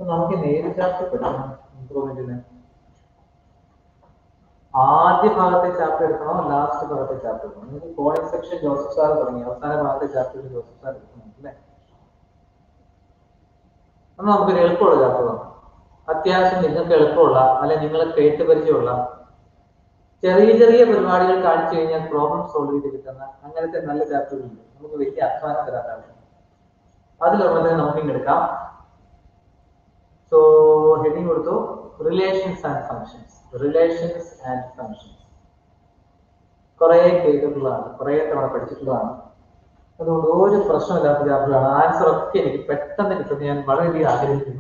നമുക്ക് നേര് ചാപ്റ്റർ പഠിക്കണം ഇംപ്രൂവ്മെന്റിന് ആദ്യ ഭാഗത്തെ ചാപ്റ്റർ എടുക്കണോ ലാസ്റ്റ് ഭാഗത്തെ ചാപ്റ്റർ എടുക്കണോ നിങ്ങൾക്ക് കോഡിംഗ് സെക്ഷൻ ജോസഫ് സാർ തുടങ്ങി അവസാന ഭാഗത്തെ ചാപ്റ്റർ ജോസഫ് സാർ എടുക്കണം അല്ലേ അന്ന് നമുക്കൊരു എളുപ്പമുള്ള ചാപ്റ്റർ നോക്കാം അത്യാവശ്യം നിങ്ങൾക്ക് എളുപ്പമുള്ള അല്ലെ നിങ്ങൾ കേട്ട് പരിചയമുള്ള ചെറിയ ചെറിയ പരിപാടികൾ കാണിച്ചു കഴിഞ്ഞാൽ പ്രോബ്ലം സോൾവ് ചെയ്ത് കിട്ടുന്ന അങ്ങനത്തെ നല്ല ചാപ്റ്ററുകളുണ്ട് നമുക്ക് വലിയ അധ്വാനം തരാത്താണ് അതിലൊരെണ്ണത്തിന് നമുക്ക് ഇങ്ങ് എടുക്കാം സോ ഹെഡിങ് കൊടുത്തു relations and functions relations and functions കുറെ കേട്ടിട്ടുള്ളതാണ് കുറെ തവണ പഠിച്ചിട്ടുള്ളതാണ് അതുകൊണ്ട് ഒരു പ്രശ്നമില്ലാത്ത ചാപ്റ്ററാണ് ആൻസർ ഒക്കെ എനിക്ക് പെട്ടെന്ന് കിട്ടുന്ന ഞാൻ വളരെയധികം ആഗ്രഹിക്കുന്നു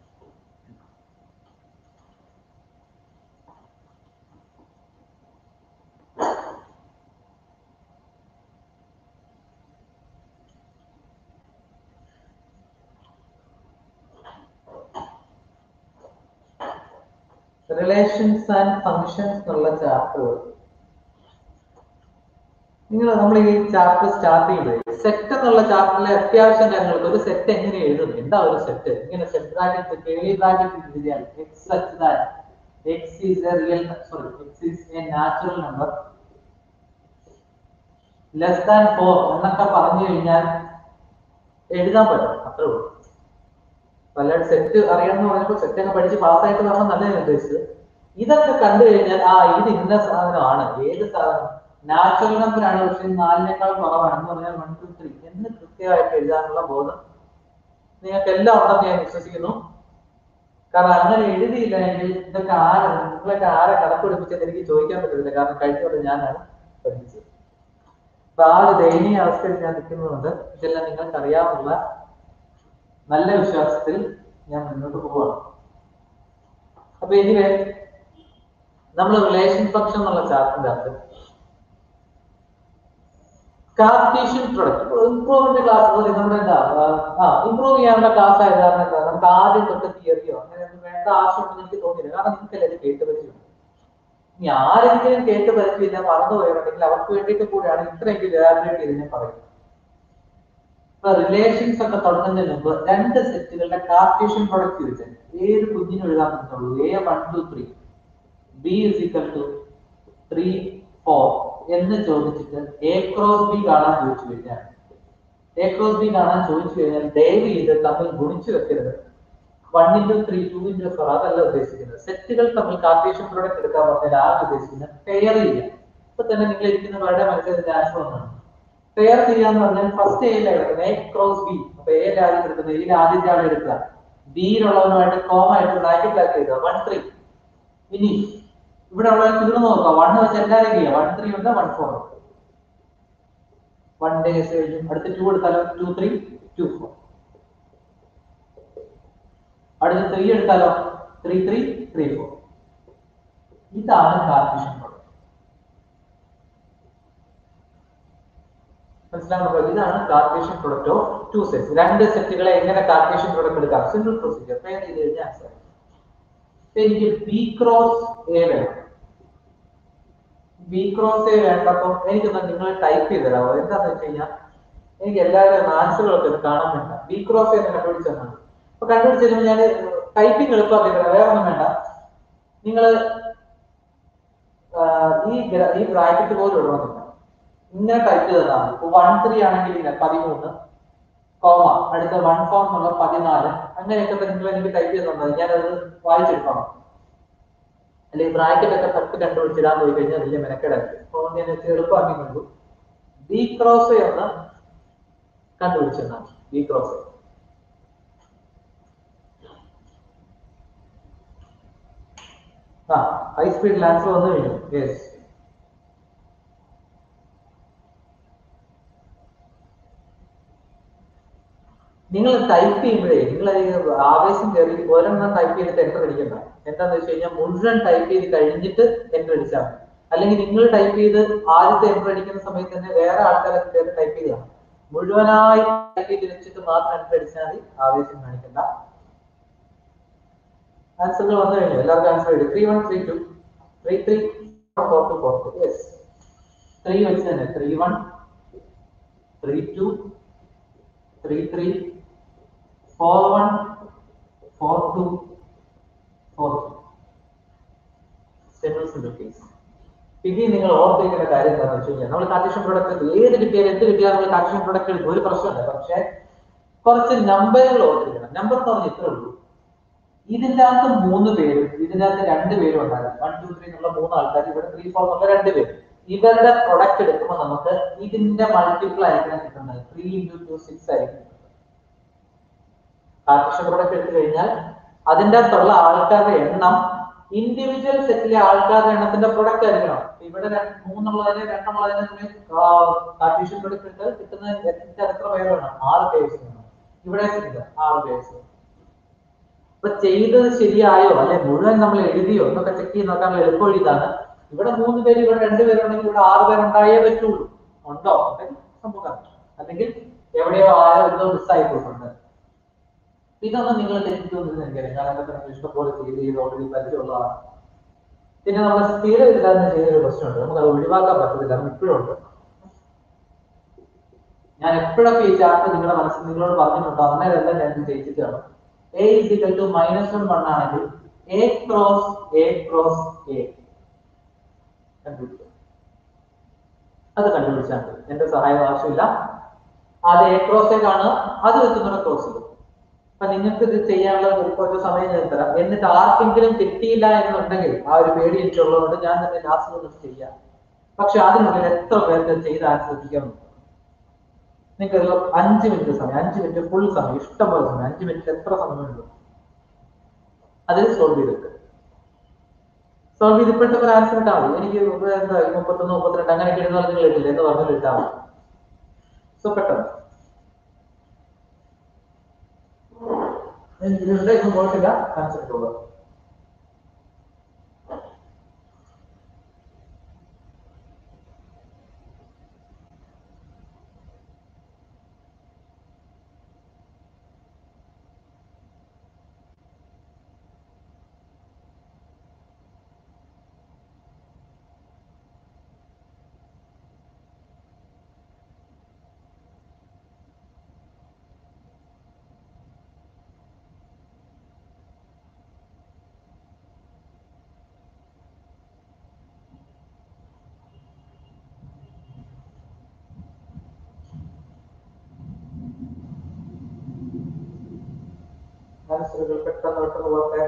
റിലേഷൻസ് ആൻഡ് ഫങ്ഷൻസ് എന്നുള്ള ചാപ്റ്റർ നിങ്ങൾ നമ്മൾ ഈ ചാപ്റ്റർ സ്റ്റാർട്ട് ചെയ്യുമ്പോൾ സെറ്റ് എന്നുള്ള ചാപ്റ്ററിലെ അത്യാവശ്യം കാര്യങ്ങൾക്ക് ഒരു സെറ്റ് എങ്ങനെ എഴുതും എന്താ ഒരു സെറ്റ് ഇങ്ങനെ സെറ്റ് ബ്രാക്കറ്റ് കേളി ബ്രാക്കറ്റ് എഴുതിയാൽ x such that x is a real sorry x is a natural number less than four എന്നൊക്കെ പറഞ്ഞു കഴിഞ്ഞാൽ എഴുതാൻ പറ്റും അത്രേ ഉള്ളൂ പല സെറ്റ് അറിയാമെന്ന് പറഞ്ഞപ്പോൾ സെറ്റ് ഒക്കെ പഠിച്ച് പാസ്സായിട്ട് വരണം നല്ല ഞാൻ ഉദ്ദേശിച്ചത് ഇതൊക്കെ കണ്ടു കഴിഞ്ഞാൽ ആ ഇത് ഇന്ന സാധനമാണ് ഏത് സാധനം നാച്ചുറൽ നമ്പർ ആണ് പക്ഷെ നാലിനേക്കാൾ കുറവാണ് എന്ന് പറഞ്ഞാൽ വൺ ടു ത്രീ എന്ന് കൃത്യമായിട്ട് എഴുതാനുള്ള ബോധം നിങ്ങൾക്ക് എല്ലാം ഉണ്ടെന്ന് ഞാൻ വിശ്വസിക്കുന്നു കാരണം അങ്ങനെ എഴുതിയില്ല എങ്കിൽ ഇതൊക്കെ ആരെ നിങ്ങളൊക്കെ ആരെ കണക്കെടുപ്പിച്ചെന്ന് എനിക്ക് ചോദിക്കാൻ പറ്റത്തില്ല കാരണം കഴിഞ്ഞത് ഞാനാണ് പഠിച്ചത് അപ്പൊ ആ ഒരു ദയനീയ അവസ്ഥയിൽ ഞാൻ നിൽക്കുന്നതുകൊണ്ട് ഇതെല്ലാം നിങ്ങൾക്ക് അറിയാവുന്ന നല്ല വിശ്വാസത്തിൽ ഞാൻ മുന്നോട്ട് പോവാണ് അപ്പൊ ഇതില് നമ്മൾ റിലേഷൻ ഫംഗ്ഷൻ എന്നുള്ള ചാപ്റ്ററിന്റെ അകത്ത് കാർട്ടീഷ്യൻ പ്രൊഡക്റ്റ് ഇംപ്രൂവ്മെന്റ് ക്ലാസ് പോലെ നമ്മുടെ എന്താ ആ ഇംപ്രൂവ് ചെയ്യാനുള്ള ക്ലാസ് ആയത് കാരണം എന്താ നമുക്ക് ആദ്യം തൊട്ട് തിയറിയോ അങ്ങനെ ഒന്നും വേണ്ട ആവശ്യമുണ്ടെന്ന് എനിക്ക് തോന്നിയില്ല കാരണം നിങ്ങൾക്കല്ലേ ഇത് കേട്ട് പരിചയം ഇനി ആരെങ്കിലും കേട്ട് പരിചയമില്ല മറന്നു പോയിട്ടുണ്ടെങ്കിൽ അവർക്ക് വേണ്ടിയിട്ട് കൂടിയാണ് ഇത്രയെങ്കിലും ഇലാബറേറ്റ് ചെയ്ത് ഞാൻ പറയുന്നത് ഇപ്പൊ റിലേഷൻസ് ഒക്കെ തുടങ്ങുന്നതിന് മുമ്പ് രണ്ട് സെറ്റുകളുടെ കാർട്ടീഷ്യൻ പ്രൊഡക്റ്റ് വെച്ച് ഏത് കുഞ്ഞിനും എഴുതാൻ പറ്റുള്ളൂ A one two three B is equal to three four എന്ന് ചോദിച്ചിട്ട് എ ക്രോസ് ബി കാണാൻ ചോദിച്ചു കഴിഞ്ഞാൽ എ ക്രോസ് ബി കാണാൻ ചോദിച്ചു കഴിഞ്ഞാൽ ദയവ് ചെയ്ത് തമ്മിൽ ഗുണിച്ചു വെക്കരുത് one into three two into four അതല്ല ഉദ്ദേശിക്കുന്നത് സെറ്റുകൾ തമ്മിൽ കാർട്ടീഷ്യൻ പ്രോഡക്റ്റ് എടുക്കാൻ പറഞ്ഞാൽ ആകെ ഉദ്ദേശിക്കുന്നത് പെയർ ചെയ്യാം ഇപ്പൊ തന്നെ നിങ്ങൾ ഇരിക്കുന്ന വളരെ മനസ്സിലാക്കുന്ന ആൻസർ ഒന്നാണ് പെയർ ചെയ്യാന്ന് പറഞ്ഞാൽ ഫസ്റ്റ് എയിലാണ് എടുക്കുന്നത് എ ക്രോസ് ബി അപ്പൊ എയിൽ ആദ്യം എടുക്കുന്നത് എയിൽ ആദ്യത്തെ ആളെ എടുക്കുക ബിയിലുള്ളവനുമായിട്ട് കോമ ആയിട്ട് ബ്രാക്കറ്റിലാക്കി എഴുതുക വൺ ത്രീ ഇനി ഇവിടെ ഉള്ള തീർന്നു നോക്കുക വൺ വെച്ച് എല്ലാവരും ചെയ്യാം വൺ ത്രീ ഉണ്ട് വൺ ഫോർ ഉണ്ട് വൺ ഡേസ് കഴിഞ്ഞു അടുത്ത ടു എടുത്താലോ ടു ത്രീ ടു ഫോർ അടുത്ത ത്രീ എടുത്താലോ ത്രീ ത്രീ ത്രീ ഫോർ ഇതാണ് കാർട്ടീഷ്യൻ പ്രോഡക്റ്റ് മനസ്സിലാവുന്നുണ്ടോ ഇതാണ് Cartesian product of two sets രണ്ട് സെറ്റുകളെ എങ്ങനെ കാർട്ടീഷ്യൻ പ്രൊഡക്റ്റ് എടുക്കാം സിംഗിൾ പ്രൊസീജിയർ പെയർ ചെയ്ത് കഴിഞ്ഞാൽ ആൻസർ എനിക്ക് ബി ക്രോസ് എ വേണം ബി ക്രോസ് എ വേണ്ടപ്പോൾ എനിക്കൊന്ന് നിങ്ങൾ ടൈപ്പ് ചെയ്ത് തരാമോ എന്താന്ന് വെച്ച് കഴിഞ്ഞാൽ എനിക്ക് എല്ലാവരും ആൻസറുകളൊക്കെ ഒന്ന് കാണാൻ വേണ്ട ബി ക്രോസ് എന്ന് കണ്ടുപിടിച്ചതാണ് അപ്പൊ കണ്ടുപിടിച്ച് കഴിയുമ്പോൾ ഞാൻ ടൈപ്പിംഗ് എളുപ്പമാക്കി തരാം വേറെ ഒന്നും വേണ്ട നിങ്ങൾ ഈ ഗ്ര- ഈ ബ്രാക്കറ്റ് പോലും ഇടണമെന്നില്ല ഇങ്ങനെ ടൈപ്പ് ചെയ്തതാണ് ഇപ്പൊ വൺ ത്രീ ആണെങ്കിൽ ഇല്ല പതിമൂന്ന് കോമ അടുത്ത വൺ ഫോർ എന്നുള്ള പതിനാല് അങ്ങനെയൊക്കെ തന്നെ നിങ്ങൾ എനിക്ക് ടൈപ്പ് ചെയ്തിട്ടുണ്ടാവും ഞാനത് വായിച്ചെടുക്കണം അല്ലെങ്കിൽ ബ്രാക്കറ്റ് ഒക്കെ തട്ട് കണ്ടുപിടിച്ചിടാൻ പോയി കഴിഞ്ഞാൽ വലിയ മെനക്കെടായിരിക്കും അപ്പോൾ ഞാൻ ഇത് എളുപ്പമാക്കി കണ്ടു ബി ക്രോസ് എന്ന് കണ്ടുപിടിച്ചെന്നാണ് ബി ക്രോസ് ആ ഹൈ സ്പീഡ് ആൻസർ വന്നു കഴിഞ്ഞു യെസ് നിങ്ങൾ ടൈപ്പ് ചെയ്യുമ്പോഴേ നിങ്ങൾ ആവേശം കയറി ഒരെണ്ണം ടൈപ്പ് ചെയ്തിട്ട് എൻ്റർ അടിക്കണ്ട എന്താന്ന് വെച്ച് കഴിഞ്ഞാൽ മുഴുവൻ ടൈപ്പ് ചെയ്ത് കഴിഞ്ഞിട്ട് എൻ്റർ അടിച്ചാൽ മതി അല്ലെങ്കിൽ നിങ്ങൾ ടൈപ്പ് ചെയ്ത് ആദ്യത്തെ എൻ്റർ അടിക്കുന്ന സമയത്ത് തന്നെ വേറെ ആൾക്കാരൊക്കെ കയറി ടൈപ്പ് ചെയ്യണം മുഴുവനായി ടൈപ്പ് ചെയ്ത് വെച്ചിട്ട് മാത്രം എൻ്റർ അടിച്ചാൽ മതി ആവേശം കാണിക്കണ്ട ആൻസറുകൾ വന്നു കഴിഞ്ഞു എല്ലാവർക്കും ആൻസർ എഴുതി three one three two three three four two four two yes three വെച്ച് തന്നെ three one three two three three four one four two four semi simple case ഇനി നിങ്ങൾ ഓർത്തിരിക്കേണ്ട കാര്യം എന്താണെന്ന് വെച്ച് കഴിഞ്ഞാൽ നമ്മൾ കാർട്ടീഷ്യൻ പ്രൊഡക്റ്റ് ഏത് കിട്ടിയാലും എന്ത് കിട്ടിയാലും നമ്മൾ കാർട്ടീഷ്യൻ പ്രൊഡക്റ്റ് എടുക്കും ഒരു പ്രശ്നമില്ല പക്ഷേ കുറച്ച് നമ്പറുകൾ ഓർത്തിരിക്കണം നമ്പർ എന്ന് പറഞ്ഞാൽ ഇത്രേ ഉള്ളൂ ഇതിന്റെ അകത്ത് മൂന്ന് പേരും ഇതിന്റെ അകത്ത് രണ്ട് പേരും ഉണ്ടാകും വൺ ടു ത്രീ എന്നുള്ള മൂന്ന് ആൾക്കാർ ഇവിടെ ത്രീ ഫോർ എന്നുള്ള രണ്ട് പേര് ഇവരുടെ പ്രൊഡക്റ്റ് എടുക്കുമ്പോൾ നമുക്ക് ഇതിന്റെ മൾട്ടിപ്പിൾ ആയിരിക്കണം കിട്ടുന്നത് ത്രീ ഇൻറ്റു ടു സിക്സ് ആയിരിക്കും കാർട്ടീഷ്യൻ പ്രൊഡക്റ്റ് എടുത്തു കഴിഞ്ഞാൽ അതിന്റെ അകത്തുള്ള ആൾക്കാരുടെ എണ്ണം ഇൻഡിവിജ്വൽ സെറ്റിലെ ആൾക്കാരുടെ എണ്ണത്തിന്റെ പ്രൊഡക്റ്റ് ആയിരിക്കണം ഇവിടെ രണ്ട് മൂന്നുള്ളതിന് രണ്ടെന്നുള്ളതിന് കാർട്ടീഷ്യൻ പ്രൊഡക്റ്റ് എടുത്താൽ കിട്ടുന്ന എത്ര എത്ര പേര് വേണം ആറ് പേഴ്സ് വേണം ഇവിടെ ഇല്ല, ആറ് പേഴ്സ് അപ്പൊ ചെയ്തത് ശരിയായോ അല്ലെ മുഴുവൻ നമ്മൾ എഴുതിയോ എന്നൊക്കെ ചെക്ക് ചെയ്ത് നോക്കാൻ എളുപ്പം ഇതാണ് ഇവിടെ മൂന്ന് പേര് ഇവിടെ രണ്ട് പേരുണ്ടെങ്കിൽ ഇവിടെ ആറ് പേരുണ്ടായേ പറ്റുള്ളൂ ഉണ്ടോ ഉണ്ടെങ്കിൽ സംഭവം അല്ലെങ്കിൽ എവിടെയോ ആരോ എന്തോ മിസ്സായി പോയിട്ടുണ്ട് ഇതൊന്നും നിങ്ങൾ തെറ്റിക്കൊന്നും എനിക്കറിയാം കാരണം ഇതൊക്കെ നിങ്ങൾ ഇഷ്ടംപോലെ ചെയ്ത് ചെയ്ത് ഓൾറെഡി പരിചയമുള്ളതാണ് പിന്നെ നമ്മൾ സ്ഥിരം ഇല്ലാതെ ചെയ്തൊരു പ്രശ്നമുണ്ട് നമുക്ക് അത് ഒഴിവാക്കാൻ പറ്റത്തില്ല അത് ഇപ്പോഴും ഉണ്ട് ഞാൻ എപ്പോഴൊക്കെ ഈ ചാർട്ട് നിങ്ങളുടെ മനസ്സിൽ നിങ്ങളോട് പറഞ്ഞിട്ടുണ്ടോ അന്നേരമെല്ലാം ഞാൻ ഇത് ചെയ്യിച്ചിട്ടാണ് A is equal to minus one one ആണെങ്കിൽ A cross A cross A കണ്ടുപിടിക്കുക അത് കണ്ടുപിടിച്ചാൽ മതി എന്റെ സഹായം ആവശ്യമില്ല അത് എ ക്രോസ് എ കാണുക അത് വെച്ച് കൂടെ ക്രോസ് ചെയ്യും അപ്പൊ നിങ്ങൾക്ക് ഇത് ചെയ്യാനുള്ള ഒരു കുറച്ച് സമയം ഞാൻ തരാം എന്നിട്ട് ആർക്കെങ്കിലും കിട്ടിയില്ല എന്നുണ്ടെങ്കിൽ ആ ഒരു പേടി എനിക്കുള്ളതുകൊണ്ട് ഞാൻ തന്നെ ലാസ്റ്റ് ഒന്ന് ചെയ്യാം പക്ഷെ അതിനുള്ളിൽ എത്ര പേർക്ക് ചെയ്ത് ആസ്വദിക്കാൻ നോക്കാം നിങ്ങൾക്ക് ഒരു അഞ്ച് മിനിറ്റ് സമയം അഞ്ച് മിനിറ്റ് ഫുൾ സമയം ഇഷ്ടംപോലെ സമയം അഞ്ച് മിനിറ്റ് എത്ര സമയമുണ്ട് അതിൽ സോൾവ് ചെയ്തിട്ട് സോൾവ് ചെയ്ത് ഇപ്പോഴത്തെ ഒരു ആൻസർ ഇട്ടാൽ മതി എനിക്ക് ഇവിടെ എന്താ ഈ മുപ്പത്തൊന്ന് മുപ്പത്തിരണ്ട് അങ്ങനെയൊക്കെ ഇടുന്ന നിങ്ങൾ ഇട്ടില്ല എന്ന് പറഞ്ഞാൽ ഇട്ടാൽ മതി സോ പെട്ടെന്ന് ഇതിലുണ്ട് ഇന്നും പോയിട്ടില്ല ആൻസർ ഇട്ടുള്ളൂ ആൻസറുകൾ പെട്ടെന്ന് പെട്ടെന്ന് പോട്ടെ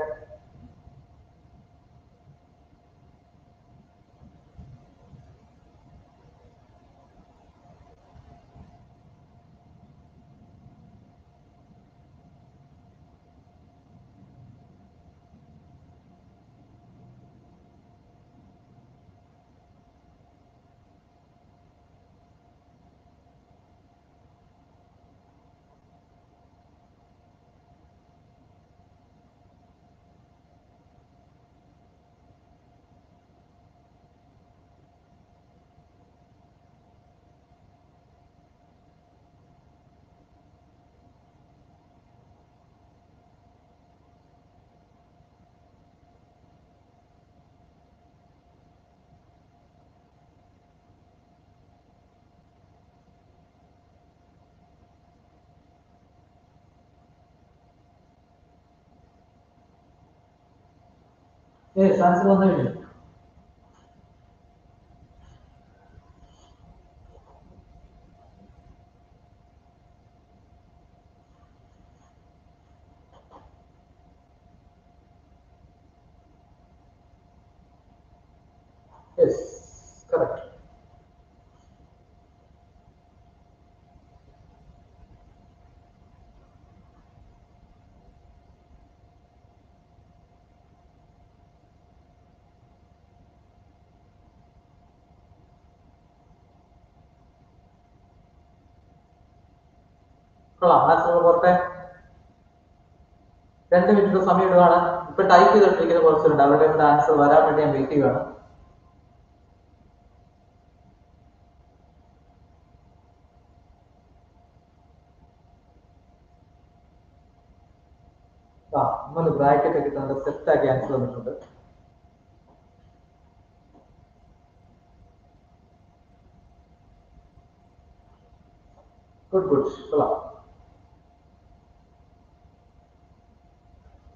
ഏ ആൻസർ വന്നു കഴിഞ്ഞു യെസ് കറക്റ്റ് കൊള്ളാം ആൻസർ പോട്ടെ രണ്ട് മിനിറ്റ് സമയം ഇടുകയാണ് ഇപ്പൊ ടൈപ്പ് ചെയ്തിട്ടിരിക്കുന്ന കുറച്ചുണ്ട് അവരുടെ ഇവിടെ ആൻസർ വരാൻ വേണ്ടി ഞാൻ വെയിറ്റ് ചെയ്യുകയാണ് ആ നമ്മൾ ബ്രാക്കറ്റ് ഒക്കെ ഇട്ടുണ്ട് സെറ്റ് ആക്കി ആൻസർ വന്നിട്ടുണ്ട് ഗുഡ് ഗുഡ് കൊള്ളാം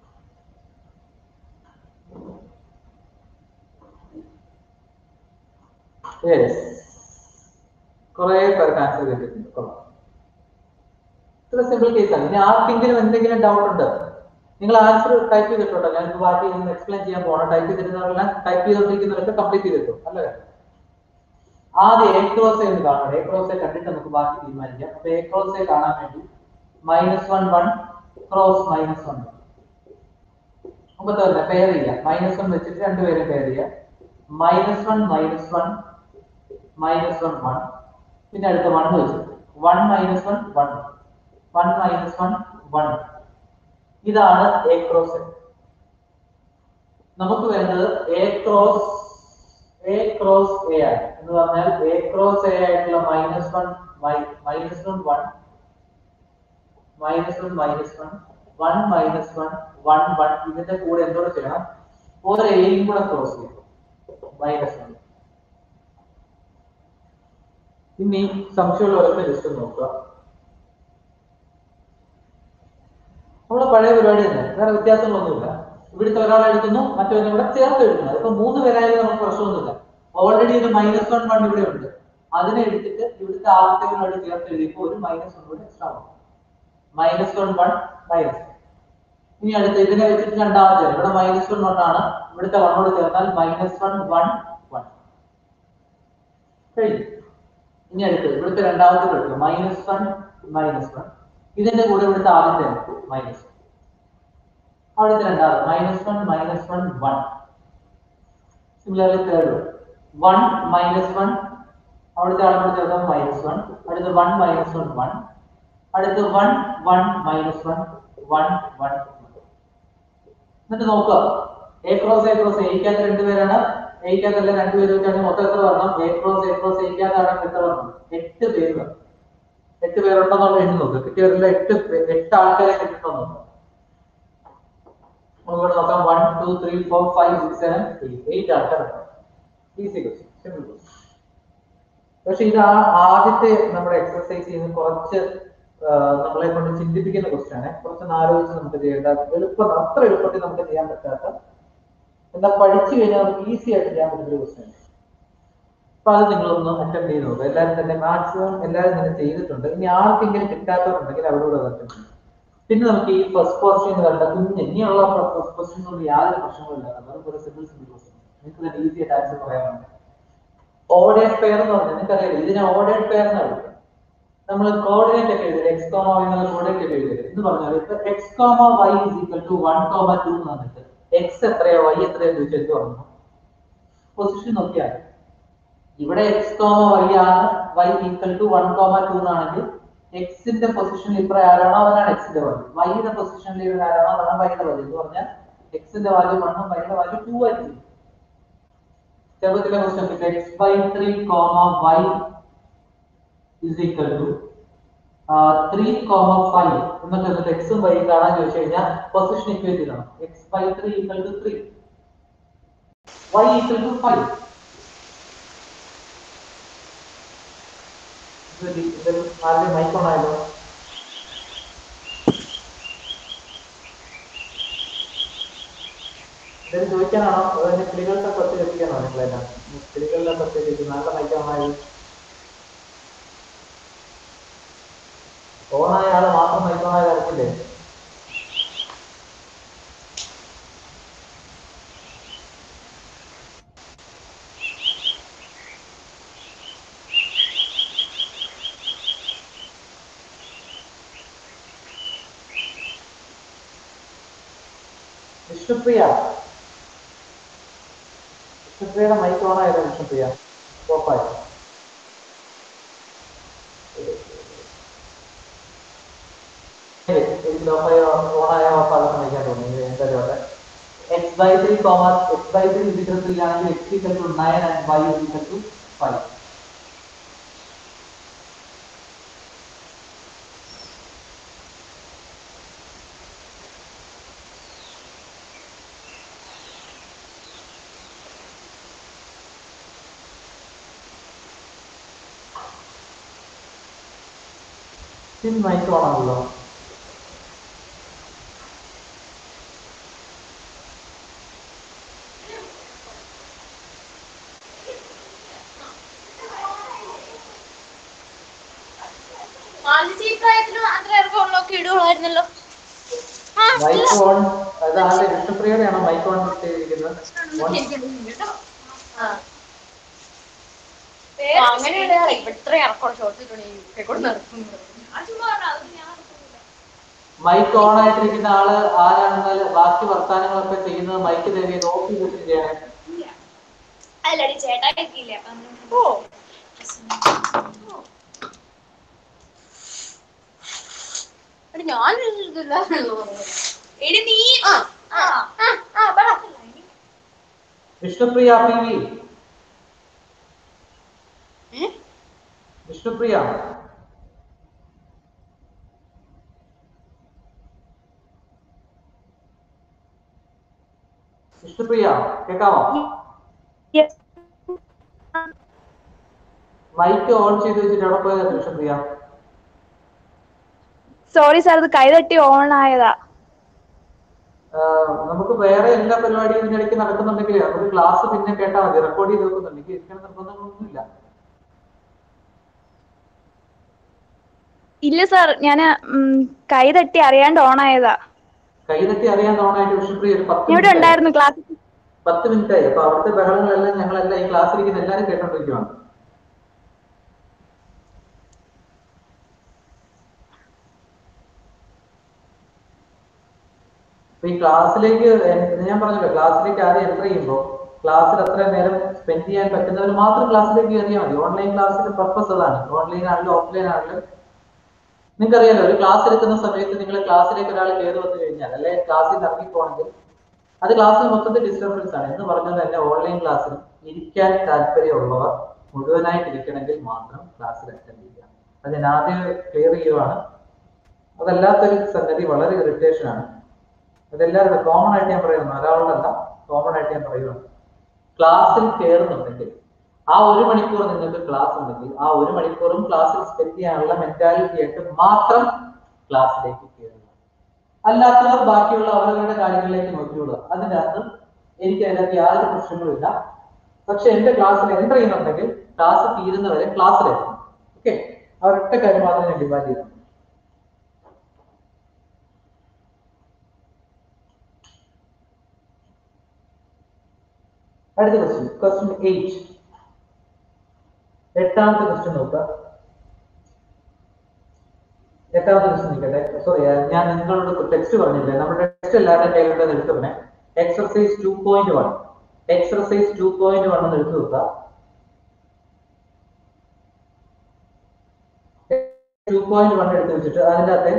യെസ് കുറെ പേർക്ക് ആൻസർ കിട്ടിയിട്ടുണ്ട് കൊള്ളാം ഇത്ര സിമ്പിൾ കേസാണ് ഇനി ആർക്കെങ്കിലും എന്തെങ്കിലും ഡൗട്ട് ഉണ്ട് നിങ്ങൾ ആൻസർ ടൈപ്പ് ചെയ്തിട്ടുണ്ടോ ഞാൻ ബാക്കി ഒന്ന് എക്സ്പ്ലെയിൻ ചെയ്യാൻ പോകണം ടൈപ്പ് ചെയ്തിരുന്നവരെല്ലാം ടൈപ്പ് ചെയ്തുകൊണ്ടിരിക്കുന്നവരൊക്കെ കംപ്ലീറ്റ് ചെയ്തിട്ടു അല്ലേ ആദ്യം എ ക്രോസ് എന്ന് കാണണം എ ക്രോസ് കണ്ടിട്ട് നമുക്ക് ബാക്കി തീരുമാനിക്കാം അപ്പൊ എ ക്രോസ് കാണാൻ വേണ്ടി minus one one cross minus one മുമ്പത്തെ തന്നെ പെയർ ചെയ്യാം മൈനസ് വൺ വെച്ചിട്ട് രണ്ടുപേരും പെയർ ചെയ്യാം minus one minus one minus one one പിന്നെ അടുത്ത വൺ വെച്ചിട്ട് one minus one one one minus one one ഇതാണ് എ ക്രോസ് നമുക്ക് വേണ്ടത് A cross A cross A ആണ് എന്ന് പറഞ്ഞാൽ എ ക്രോസ് എ ആയിട്ടുള്ള minus one minus one one minus one minus one one minus one one one ഇതിന്റെ കൂടെ എന്തോടെ ചെയ്യണം ഒരു എയും കൂടെ ക്രോസ് ചെയ്യണം മൈനസ് വൺ ഇനി സംശയമുള്ളവരൊക്കെ ജസ്റ്റ് നോക്കുക നമ്മുടെ പഴയ പരിപാടി തന്നെ വേറെ വ്യത്യാസങ്ങളൊന്നുമില്ല ഇവിടുത്തെ ഒരാൾ എടുക്കുന്നു മറ്റൊന്നും കൂടെ ചേർത്ത് എടുക്കുന്നു അതിപ്പോ മൂന്ന് പേരായാലും നമുക്ക് പ്രശ്നമൊന്നുമില്ല ഓൾറെഡി ഒരു മൈനസ് വൺ വൺ ഇവിടെ ഉണ്ട് അതിനെ എടുത്തിട്ട് ഇവിടുത്തെ ആദ്യത്തെ ചേർത്ത് എഴുതിയപ്പോൾ ഒരു മൈനസ് വൺ കൂടെ എക്സ്ട്രാ വന്നു മൈനസ് വൺ വൺ മൈനസ് ഇനി അടുത്ത് ഇതിനെ വെച്ചിട്ട് രണ്ടാമത്തെ ഇവിടെ മൈനസ് വൺ വൺ ആണ് ഇവിടുത്തെ വണ്ണോട് ചേർന്നാൽ മൈനസ് വൺ വൺ വൺ കഴിഞ്ഞു ഇനി അടുത്ത് ഇവിടുത്തെ രണ്ടാമത്തെ എടുക്കുക മൈനസ് വൺ മൈനസ് വൺ ഇതിന്റെ കൂടെ ഇവിടുത്തെ ആദ്യത്തെ മൈനസ് അവിടുത്തെ രണ്ടാമത് minus one minus one one similarly third one minus one അവിടുത്തെ ആളോട് ചേർത്താൽ മൈനസ് വൺ അടുത്ത് വൺ മൈനസ് വൺ വൺ അടുത്ത് one one minus one one one എന്നിട്ട് നോക്കുക എ ക്രോസ് എ ക്രോസ് എയ്ക്കകത്ത് രണ്ടുപേരാണ് എയ്ക്കകത്തല്ല രണ്ടുപേര് വെച്ചാണ് മൊത്തം എത്ര വരണം എ ക്രോസ് എ ക്രോസ് എയ്ക്കകത്താണ് എത്ര വരണം എട്ട് പേര് വരണം എട്ട് പേരുണ്ടെന്നുള്ള എണ്ണി നോക്കുക കിട്ടിയവരെല്ലാം എട്ട് പേ- എട്ട് ആൾക്കാരെ കിട്ടിയിട്ടുണ്ടോ നോക്കുക നമുക്കിവിടെ നോക്കാം one two three four five six seven eight eight ആൾക്കാരുണ്ട് ഈസി ക്വസ്റ്റ്യൻ സിമ്പിൾ ക്വസ്റ്റ്യൻ പക്ഷെ ഇത് ആ ആദ്യത്തെ നമ്മുടെ എക്സർസൈസ് ചെയ്യുന്ന കുറച്ച് ആ, നമ്മളെ കൊണ്ട് ചിന്തിപ്പിക്കുന്ന ക്വസ്റ്റ്യൻ ആണ് കുറച്ചൊന്ന് ആലോചിച്ച് നമുക്ക് ചെയ്യേണ്ട എളുപ്പം അത്ര എളുപ്പത്തിൽ നമുക്ക് ചെയ്യാൻ പറ്റാത്ത എന്നാൽ പഠിച്ചു കഴിഞ്ഞാൽ നമുക്ക് ഈസി ആയിട്ട് ചെയ്യാൻ പറ്റുന്ന ക്വസ്റ്റ്യൻ ആണ് അപ്പൊ അത് നിങ്ങളൊന്ന് അറ്റൻഡ് ചെയ്ത് നോക്കുക എല്ലാവരും തന്നെ മാക്സിമം എല്ലാവരും തന്നെ ചെയ്തിട്ടുണ്ട് ഇനി ആർക്കെങ്കിലും കിട്ടാത്തവരുണ്ടെങ്കിൽ അവരോട് അത് attempt ചെയ്യും പിന്നെ നമുക്ക് ഈ ഫസ്റ്റ് ക്വസ്റ്റ്യൻ കണ്ട കുഞ്ഞ് ഇനിയുള്ള ഫസ്റ്റ് ക്വസ്റ്റ്യനോട് യാതൊരു പ്രശ്നങ്ങളില്ല വെറും ഒരു സിമ്പിൾ സിമ്പിൾ ക്വസ്റ്റ്യൻ നിങ്ങൾക്ക് തന്നെ ഈസി ആയിട്ട് ആൻസർ പറയാനുണ്ട് ഓർഡേഡ് പെയർ എന്ന് പറഞ്ഞാൽ നിങ്ങൾക്കറിയാം ഇതിനെ ഓർഡേഡ് പെയർ എന്ന് വിളിക്കും നമ്മൾ കോർഡിനേറ്റ് ഒക്കെ എഴുതി എക്സ് കോമ വൈ എന്നുള്ള കോർഡിനേറ്റ് ഒക്കെ എഴുതി എന്ന് പറഞ്ഞാൽ ഇപ്പൊ x comma y is equal to one comma two എന്ന് പറഞ്ഞിട്ട് എക്സ് എത്രയോ വൈ എത്രയോ ചോദിച്ചാൽ എന്ത് പറഞ്ഞു പൊസിഷൻ നോക്കിയാൽ ഇവിടെ എക്സ് കോമ വൈ ആണ് y equal to one comma two എന്നാണെങ്കിൽ എക്സിന്റെ പൊസിഷനിൽ ഇത്ര ആരാണോ അവനാണ് എക്സിന്റെ വാല്യൂ വൈയുടെ പൊസിഷനിൽ ഇവർ ആരാണോ അതാണ് വൈയുടെ വാല്യൂ എന്ന് പറഞ്ഞാൽ എക്സിന്റെ വാല്യൂ വണ്ണും വൈയുടെ വാല്യൂ ടു ആയിരിക്കും ചെറുപ്പത്തിലെ question x by three comma y is equal to three comma five എന്നിട്ട് എന്നിട്ട് എക്സും വൈ കാണാൻ ചോദിച്ചു കഴിഞ്ഞാൽ പൊസിഷൻ ഇക്വേറ്റ് ചെയ്യണം x by three equal to three y equal to five ആദ്യം മൈക്കോൺ ആയല്ലോ ഇത് ചോദിക്കാനാണോ അതിന്റെ കിളികളുടെ പ്രത്യേക എത്തിക്കാനോ നിങ്ങളെല്ലാം കിളികളുടെ പ്രത്യേക നല്ല മൈക്കോണായത് ഓണായ ആള് മാത്രം മൈക്കോണായ കാര്യത്തില്ലേ വിഷ്ണുപ്രിയ വിഷ്ണുപ്രിയയുടെ മൈക്ക് ഓൺ ആയല്ലോ വിഷ്ണുപ്രിയ ഓഫായി എനിക്ക് ഓഫായ ഓണായ ഓഫാകാൻ വയ്ക്കാൻ തോന്നി എന്തായാലും അവിടെ x by three comma x by three is equal three ആണെങ്കിൽ x equal to nine and y is equal to five പിൻ മൈക്ക് ഓൺ ആണല്ലോ മാലിന്യ ഈ പ്രായത്തിലും അത്ര ഇറക്കമുള്ളൊക്കെ ഇടുകയായിരുന്നല്ലോ ആ മൈക്ക് ഓൺ അത് ആരുടെ വിഷ്ണുപ്രിയയുടെയാണോ മൈക്ക് ഓൺ ചെയ്തിരിക്കുന്നത് ഓൺ അങ്ങനെ ഇടാറ് ഇത്ര ഇറക്കമുള്ള ഷോർട്ട് ഇട്ടുണ്ടെങ്കിൽ കൊണ്ട് നടക്കും മൈക്ക് ഓൺ ആയിട്ടിരിക്കുന്ന ആള് ആരാണെന്നാൽ ബാക്കി വർത്താനങ്ങളൊക്കെ ചെയ്യുന്നത് മൈക്ക് ദേവിയെ ഓഫ് ചെയ്തിട്ട് ചെയ്യണേ അല്ലടി ചേട്ടാ കേൾക്കില്ല ഓ എടി ഞാൻ ഇതില്ല എടി നീ ആ ആ ആ ആ പറ വിഷ്ണുപ്രിയ പി വി ഏ? വിഷ്ണുപ്രിയ വിഷ്ണുപ്രിയ കേക്കാമോ മൈക്ക് ഓൺ ചെയ്ത് വെച്ചിട്ട് എവിടെ പോയതാണ് വിഷ്ണുപ്രിയ സോറി സാർ ഇത് കൈതട്ടി ഓൺ ആയതാ ആഹ് നമുക്ക് വേറെ എല്ലാ പരിപാടിയും ഇതിനിടയ്ക്ക് നടക്കുന്നുണ്ടെങ്കിൽ നമുക്ക് ക്ലാസ് പിന്നെ കേട്ടാൽ മതി റെക്കോർഡ് ചെയ്ത് വെക്കുന്നുണ്ടെങ്കിൽ ഇരിക്കുന്ന നിർബന്ധങ്ങളൊന്നുമില്ല ഇല്ല സാർ ഞാൻ കൈതട്ടി അറിയാണ്ട് ഓൺ ആയതാ കൈതട്ടി അറിയാൻ തോന്നായിട്ട് വിഷ്ണുപ്രിയ ഒരു പത്ത് ഞാൻ ഇവിടെ minute ആയി. ഉണ്ടായിരുന്നു ക്ലാസ് പത്ത് മിനിറ്റ് ആയി അപ്പൊ അവിടുത്തെ ബഹളങ്ങളെല്ലാം ഞങ്ങളെല്ലാം ഈ ക്ലാസ്സിൽ ഇരിക്കുന്ന എല്ലാവരും കേട്ടോണ്ടിരിക്കുവാണ് അപ്പൊ ഈ ക്ലാസ്സിലേക്ക് എൻ- ഞാൻ പറഞ്ഞല്ലോ ക്ലാസ്സിലേക്ക് ആദ്യം എൻ്റർ ചെയ്യുമ്പോൾ ക്ലാസ്സിൽ അത്ര നേരം സ്പെൻഡ് ചെയ്യാൻ പറ്റുന്നവർ മാത്രം ക്ലാസ്സിലേക്ക് കയറിയാൽ മതി ഓൺലൈൻ ക്ലാസ്സിന്റെ പർപ്പസ് അതാണ് ഓൺലൈൻ ആണെങ്കിലും ഓഫ്ലൈൻ ആണെങ്കിലും നിങ്ങൾക്കറിയാലോ ഒരു ക്ലാസ് എടുക്കുന്ന സമയത്ത് നിങ്ങൾ ക്ലാസ്സിലേക്ക് ഒരാൾ കയറി വന്നു കഴിഞ്ഞാൽ അല്ലെങ്കിൽ ക്ലാസ്സിൽ നിന്ന് ഇറങ്ങിപ്പോണെങ്കിൽ അത് ക്ലാസ്സിൽ മൊത്തത്തിൽ ഡിസ്റ്റർബൻസ് ആണ് എന്ന് പറഞ്ഞാൽ തന്നെ ഓൺലൈൻ ക്ലാസ്സിൽ ഇരിക്കാൻ താല്പര്യമുള്ളവർ മുഴുവനായിട്ട് ഇരിക്കണമെങ്കിൽ മാത്രം ക്ലാസ്സിൽ അറ്റൻഡ് ചെയ്യുക അത് ഞാൻ ആദ്യം ക്ലിയർ ചെയ്യുവാണ് അതല്ലാത്തൊരു സംഗതി വളരെ ഇറിറ്റേഷൻ ആണ് അതെല്ലാവരും കോമൺ ആയിട്ട് ഞാൻ പറയുന്നു ഒരാളോടല്ല കോമൺ ആയിട്ട് ഞാൻ പറയുവാണ് ക്ലാസ്സിൽ കയറുന്നുണ്ടെങ്കിൽ ആ ഒരു മണിക്കൂർ നിങ്ങൾക്ക് ക്ലാസ് ഉണ്ടെങ്കിൽ ആ ഒരു മണിക്കൂറും ക്ലാസ്സിൽ സ്പെൻഡ് ചെയ്യാനുള്ള മെന്റാലിറ്റി ആയിട്ട് മാത്രം ക്ലാസ്സിലേക്ക് കയറുക അല്ലാത്തവർ ബാക്കിയുള്ള അവരവരുടെ കാര്യങ്ങളിലേക്ക് നോക്കിക്കൊള്ളുക അതിനകത്ത് എനിക്ക് അതിനകത്ത് യാതൊരു പ്രശ്നങ്ങളുമില്ല പക്ഷെ എന്റെ ക്ലാസ്സിൽ എൻ്റർ ചെയ്യുന്നുണ്ടെങ്കിൽ ക്ലാസ് തീരുന്നവരെ ക്ലാസ്സിലായിരിക്കും ഓക്കെ ആ ഒരൊറ്റ കാര്യം മാത്രം ഞാൻ ഡിമാൻഡ് ചെയ്യുന്നു അടുത്ത ക്വസ്റ്റ്യൻ ക്വസ്റ്റ്യൻ എയ്റ്റ് എട്ടാമത്തെ ക്വസ്റ്റ്യൻ നോക്കുക എട്ടാമത്തെ ക്വസ്റ്റ്യൻ നിൽക്കട്ടെ സോറി ഞാൻ നിങ്ങളോട് ടെക്സ്റ്റ് പറഞ്ഞില്ലേ നമ്മുടെ ടെക്സ്റ്റ് എല്ലാവരുടെ കയ്യിലുണ്ടെന്ന് എടുത്തു തന്നെ exercise two point one exercise two point one എന്ന് എടുത്തു നോക്കുക ടു പോയിന്റ് വൺ എടുത്ത് വെച്ചിട്ട് അതിൻ്റെ അകത്തെ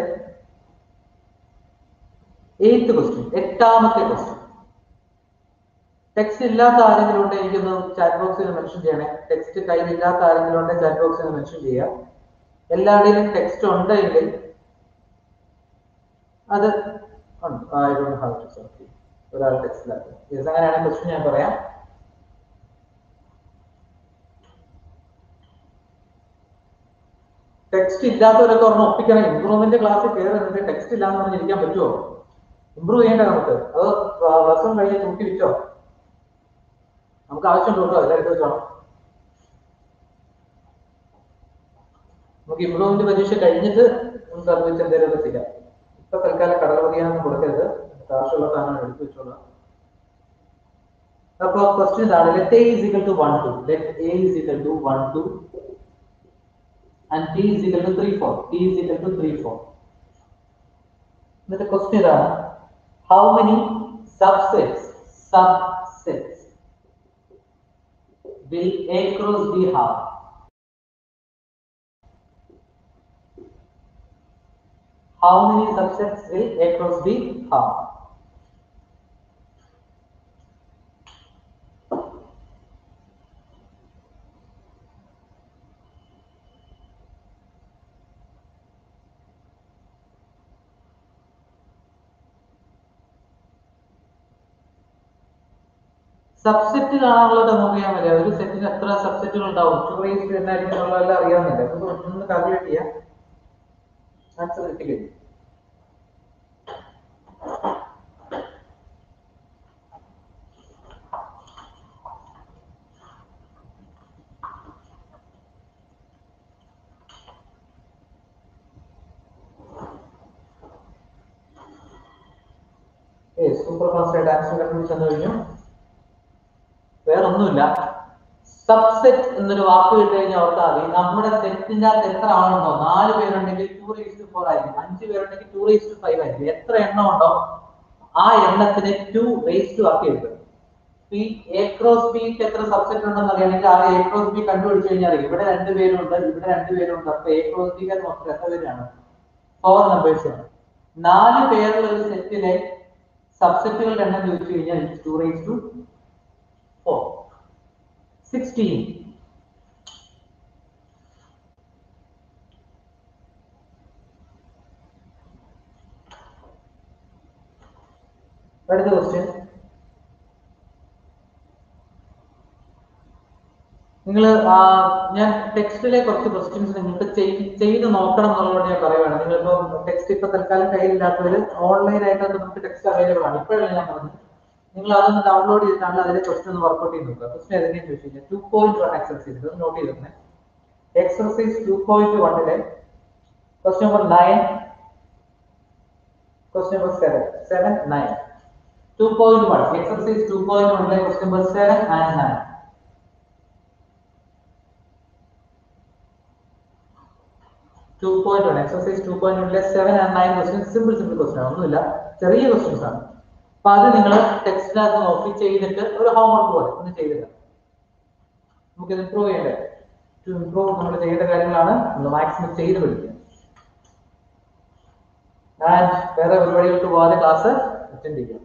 എയ്ത്ത് ക്വസ്റ്റ്യൻ എട്ടാമത്തെ ക്വസ്റ്റ്യൻ ടെക്സ്റ്റ് ഇല്ലാത്ത ആരെങ്കിലും ഉണ്ടെങ്കിൽ എനിക്കൊന്ന് ചാറ്റ് ബോക്സിൽ മെൻഷൻ ചെയ്യണേ ടെക്സ്റ്റ് കയ്യിൽ ഇല്ലാത്ത ആരെങ്കിലും ഉണ്ടെങ്കിൽ ചാറ്റ് ബോക്സിൽ മെൻഷൻ ചെയ്യാം എല്ലാവരുടെയും ടെക്സ്റ്റ് ഉണ്ടെങ്കിൽ അത് ഉണ്ട് I don't have to sorry ഒരാൾ ടെക്സ്റ്റിലാക്കും യെസ് അങ്ങനെയാണെങ്കിൽ ക്വസ്റ്റ്യൻ ഞാൻ പറയാം ടെക്സ്റ്റ് ഇല്ലാത്തവരൊക്കെ ഒരെണ്ണം ഒപ്പിക്കണം ഇമ്പ്രൂവ്മെന്റ് ക്ലാസ്സിൽ കയറി നിന്നിട്ട് ടെക്സ്റ്റ് ഇല്ലാന്ന് പറഞ്ഞിരിക്കാൻ പറ്റുമോ ഇമ്പ്രൂവ് ചെയ്യണ്ടേ നമുക്ക് അത് വർഷം കഴിഞ്ഞ് തൂക്കി വിറ്റോ നമുക്ക് ആവശ്യമുണ്ട് കേട്ടോ എല്ലാം എടുത്ത് വെച്ചോണം നമുക്ക് ഇമ്പ്രൂവ്മെന്റ് പരീക്ഷ കഴിഞ്ഞിട്ട് നമുക്ക് അത് വെച്ച് എന്തെങ്കിലും ചെയ്യാം ഇപ്പൊ തൽക്കാലം കടലപതിയാണെന്ന് കൊടുക്കരുത് ആവശ്യമുള്ള സാധനം എടുത്ത് വെച്ചോളാം അപ്പൊ ക്വസ്റ്റ്യൻ ഇതാണ് let A is equal to one two let A is equal to one two and T is equal to three four T is equal to three four എന്നിട്ട് ക്വസ്റ്റ്യൻ ഇതാണ് how many subsets subsets will A cross B have? How many subsets will A cross B have? Subset കാണാനുള്ളത് നോക്ക് ചെയ്യാൻ പറ്റില്ല ഒരു സെറ്റിന് എത്ര സബ്സെറ്റുകൾ ഉണ്ടാവും ടു റേസ് എന്നായിരിക്കും എന്നുള്ളതെല്ലാം അറിയാവുന്നില്ല നമുക്ക് ഒന്ന് കാൽക്കുലേറ്റ് ചെയ്യാം ആൻസർ കിട്ടിക്കഴിഞ്ഞു സൂപ്പർ ഫാസ്റ്റ് ആയിട്ട് ആൻസർ കണ്ടുപിടിച്ചു തന്നു കഴിഞ്ഞു വേറൊന്നുമില്ല സബ്സെറ്റ് എന്നൊരു വാക്ക് കേട്ട് കഴിഞ്ഞാൽ ഓർത്താൽ മതി നമ്മുടെ സെറ്റിന്റെ അകത്ത് എത്ര ആളുണ്ടോ നാല് പേരുണ്ടെങ്കിൽ ടു റേസ് ഫോർ ആയിരിക്കും അഞ്ച് പേരുണ്ടെങ്കിൽ ടു റേസ് ഫൈവ് ആയിരിക്കും എത്ര എണ്ണം ഉണ്ടോ ആ എണ്ണത്തിന് ടു റേസ് ടു ആക്കി എടുക്കും ഈ എ ക്രോസ് ബിക്ക് എത്ര സബ്സെറ്റ് ഉണ്ടെന്ന് അറിയണമെങ്കിൽ ആ എ ക്രോസ് ബി കണ്ടുപിടിച്ചു കഴിഞ്ഞാൽ അറിയാം. ഇവിടെ രണ്ട് പേരുണ്ട് ഇവിടെ രണ്ട് പേരുണ്ട് അപ്പൊ എ ക്രോസ് ബിക്ക് മൊത്തം എത്ര പേരാണ് ഫോർ നമ്പേഴ്സ് ആണ് നാല് പേരുള്ള ഒരു സെറ്റിലെ സബ്സെറ്റുകളുടെ എണ്ണം ചോദിച്ചു കഴിഞ്ഞാൽ two raise to four sixteen അടുത്ത ക്വസ്റ്റ്യൻ നിങ്ങൾ ഞാൻ ടെക്സ്റ്റിലെ കുറച്ച് ക്വസ്റ്റ്യൻസ് നിങ്ങൾക്ക് ചെയ്- ചെയ്ത് നോക്കണം എന്നുള്ളത് ഞാൻ പറയുവാണ് നിങ്ങളിപ്പോ ടെക്സ്റ്റ് ഇപ്പൊ തൽക്കാലം കയ്യിലില്ലാത്തവർ ഓൺലൈൻ ആയിട്ട് നമുക്ക് ടെക്സ്റ്റ് അവൈലബിൾ ആണ് ഇപ്പോഴല്ല ഞാൻ പറഞ്ഞത് നിങ്ങൾ അതൊന്ന് ഡൗൺലോഡ് ചെയ്തിട്ടാണ് അതിലെ ക്വസ്റ്റ്യൻ ഒന്ന് വർക്ക്ഔട്ട് ചെയ്ത് നോക്കുക ക്വസ്റ്റ്യൻ ഏതെങ്കിലും ചോദിച്ചു കഴിഞ്ഞാൽ ടു പോയിന്റ് വൺ എക്സർസൈസ് ഇത് നോട്ട് ചെയ്തിരുന്നേ എക്സർസൈസ് ടു പോയിന്റ് വണ്ണിലെ question number nine question number seven seven nine two point one exercise two point വണ്ണിലെ question number seven and nine two point one exercise two point വണ്ണിലെ seven and nine question simple simple question ഒന്നുമില്ല ചെറിയ questions ആണ് അപ്പൊ അത് നിങ്ങൾ ടെക്സ്റ്റിനകത്ത് നോക്കി ചെയ്തിട്ട് ഒരു ഹോംവർക്ക് പോലെ ഒന്ന് ചെയ്തിട്ട് നമുക്ക് ഇത് ഇംപ്രൂവ് ചെയ്യണ്ടേ ടു ഇംപ്രൂവ് നമ്മൾ ചെയ്യേണ്ട കാര്യങ്ങളാണ് നമ്മൾ മാക്സിമം ചെയ്ത് പഠിക്കുക ആൻഡ് വേറെ പരിപാടികൾക്ക് പോകാതെ ക്ലാസ് അറ്റൻഡ് ചെയ്യാം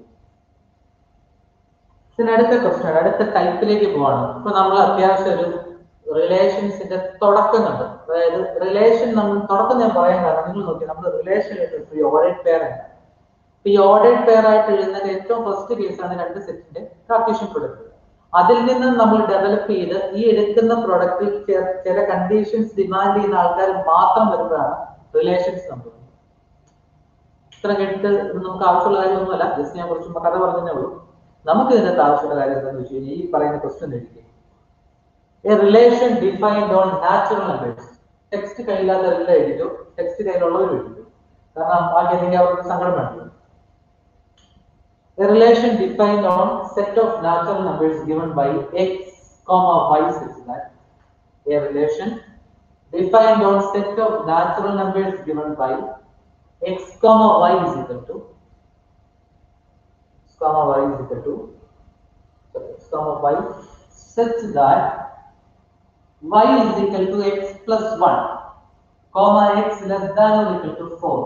പിന്നെ അടുത്ത ക്വസ്റ്റ്യൻ അടുത്ത ടൈപ്പിലേക്ക് പോവാണ് ഇപ്പൊ നമ്മൾ അത്യാവശ്യം ഒരു റിലേഷൻസിന്റെ തുടക്കം കണ്ടു അതായത് റിലേഷൻ നമ്മൾ തുടക്കം ഞാൻ പറയാൻ കാരണം നിങ്ങൾ നോക്കി നമ്മൾ റിലേഷൻ എടുത്തു ഈ ഓർഡേഡ് പെയർ ആണ് ഇപ്പൊ ഈ ഓർഡേഡ് പെയർ ആയിട്ട് എഴുതുന്ന ഏറ്റവും ഫസ്റ്റ് കേസാണ് രണ്ട് സെറ്റിന്റെ കാർട്ടീഷ്യൻ പ്രൊഡക്റ്റ് അതിൽ നിന്ന് നമ്മൾ ഡെവലപ്പ് ചെയ്ത് ഈ എടുക്കുന്ന പ്രൊഡക്റ്റിൽ ചില കണ്ടീഷൻസ് ഡിമാൻഡ് ചെയ്യുന്ന ആൾക്കാർ മാത്രം വരുമ്പോഴാണ് റിലേഷൻസ് സംഭവിക്കുന്നത് ഇത്ര കേട്ടിട്ട് ഇത് നമുക്ക് ആവശ്യമുള്ള കാര്യമൊന്നുമല്ല ജസ്റ്റ് ഞാൻ കുറച്ച് കഥ പറഞ്ഞതേ ഉള്ളൂ നമുക്ക് ഇതിനകത്ത് ആവശ്യമുള്ള കാര്യം എന്താണെന്ന് വെച്ച് കഴിഞ്ഞാൽ ഈ പറയുന്ന ക്വസ്റ്റ്യൻ എഴുതി a relation defined on natural numbers text കയ്യില്ലാത്തവരെല്ലാം എഴുതിയോ ടെക്സ്റ്റ് കയ്യിലുള്ളവർ എഴുതിയോ കാരണം ബാക്കി എന്തെങ്കിലും അവർക്ക് സങ്കടം വേണ്ടല്ലോ A relation defined on set of natural numbers given by x, comma y such that a relation defined on set of natural numbers given by x, comma y is equal to x, comma y is equal to sorry, x, comma y such that y is equal to x plus 1, comma x less than or equal to 4.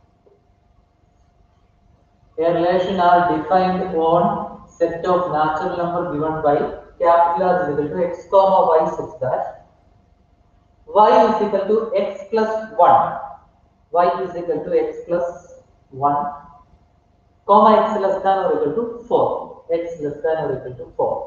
A relation are defined on set of natural number given by capital R is equal to x comma y such that y is equal to x plus 1 y is equal to x plus 1 comma x less than or equal to 4 x less than or equal to 4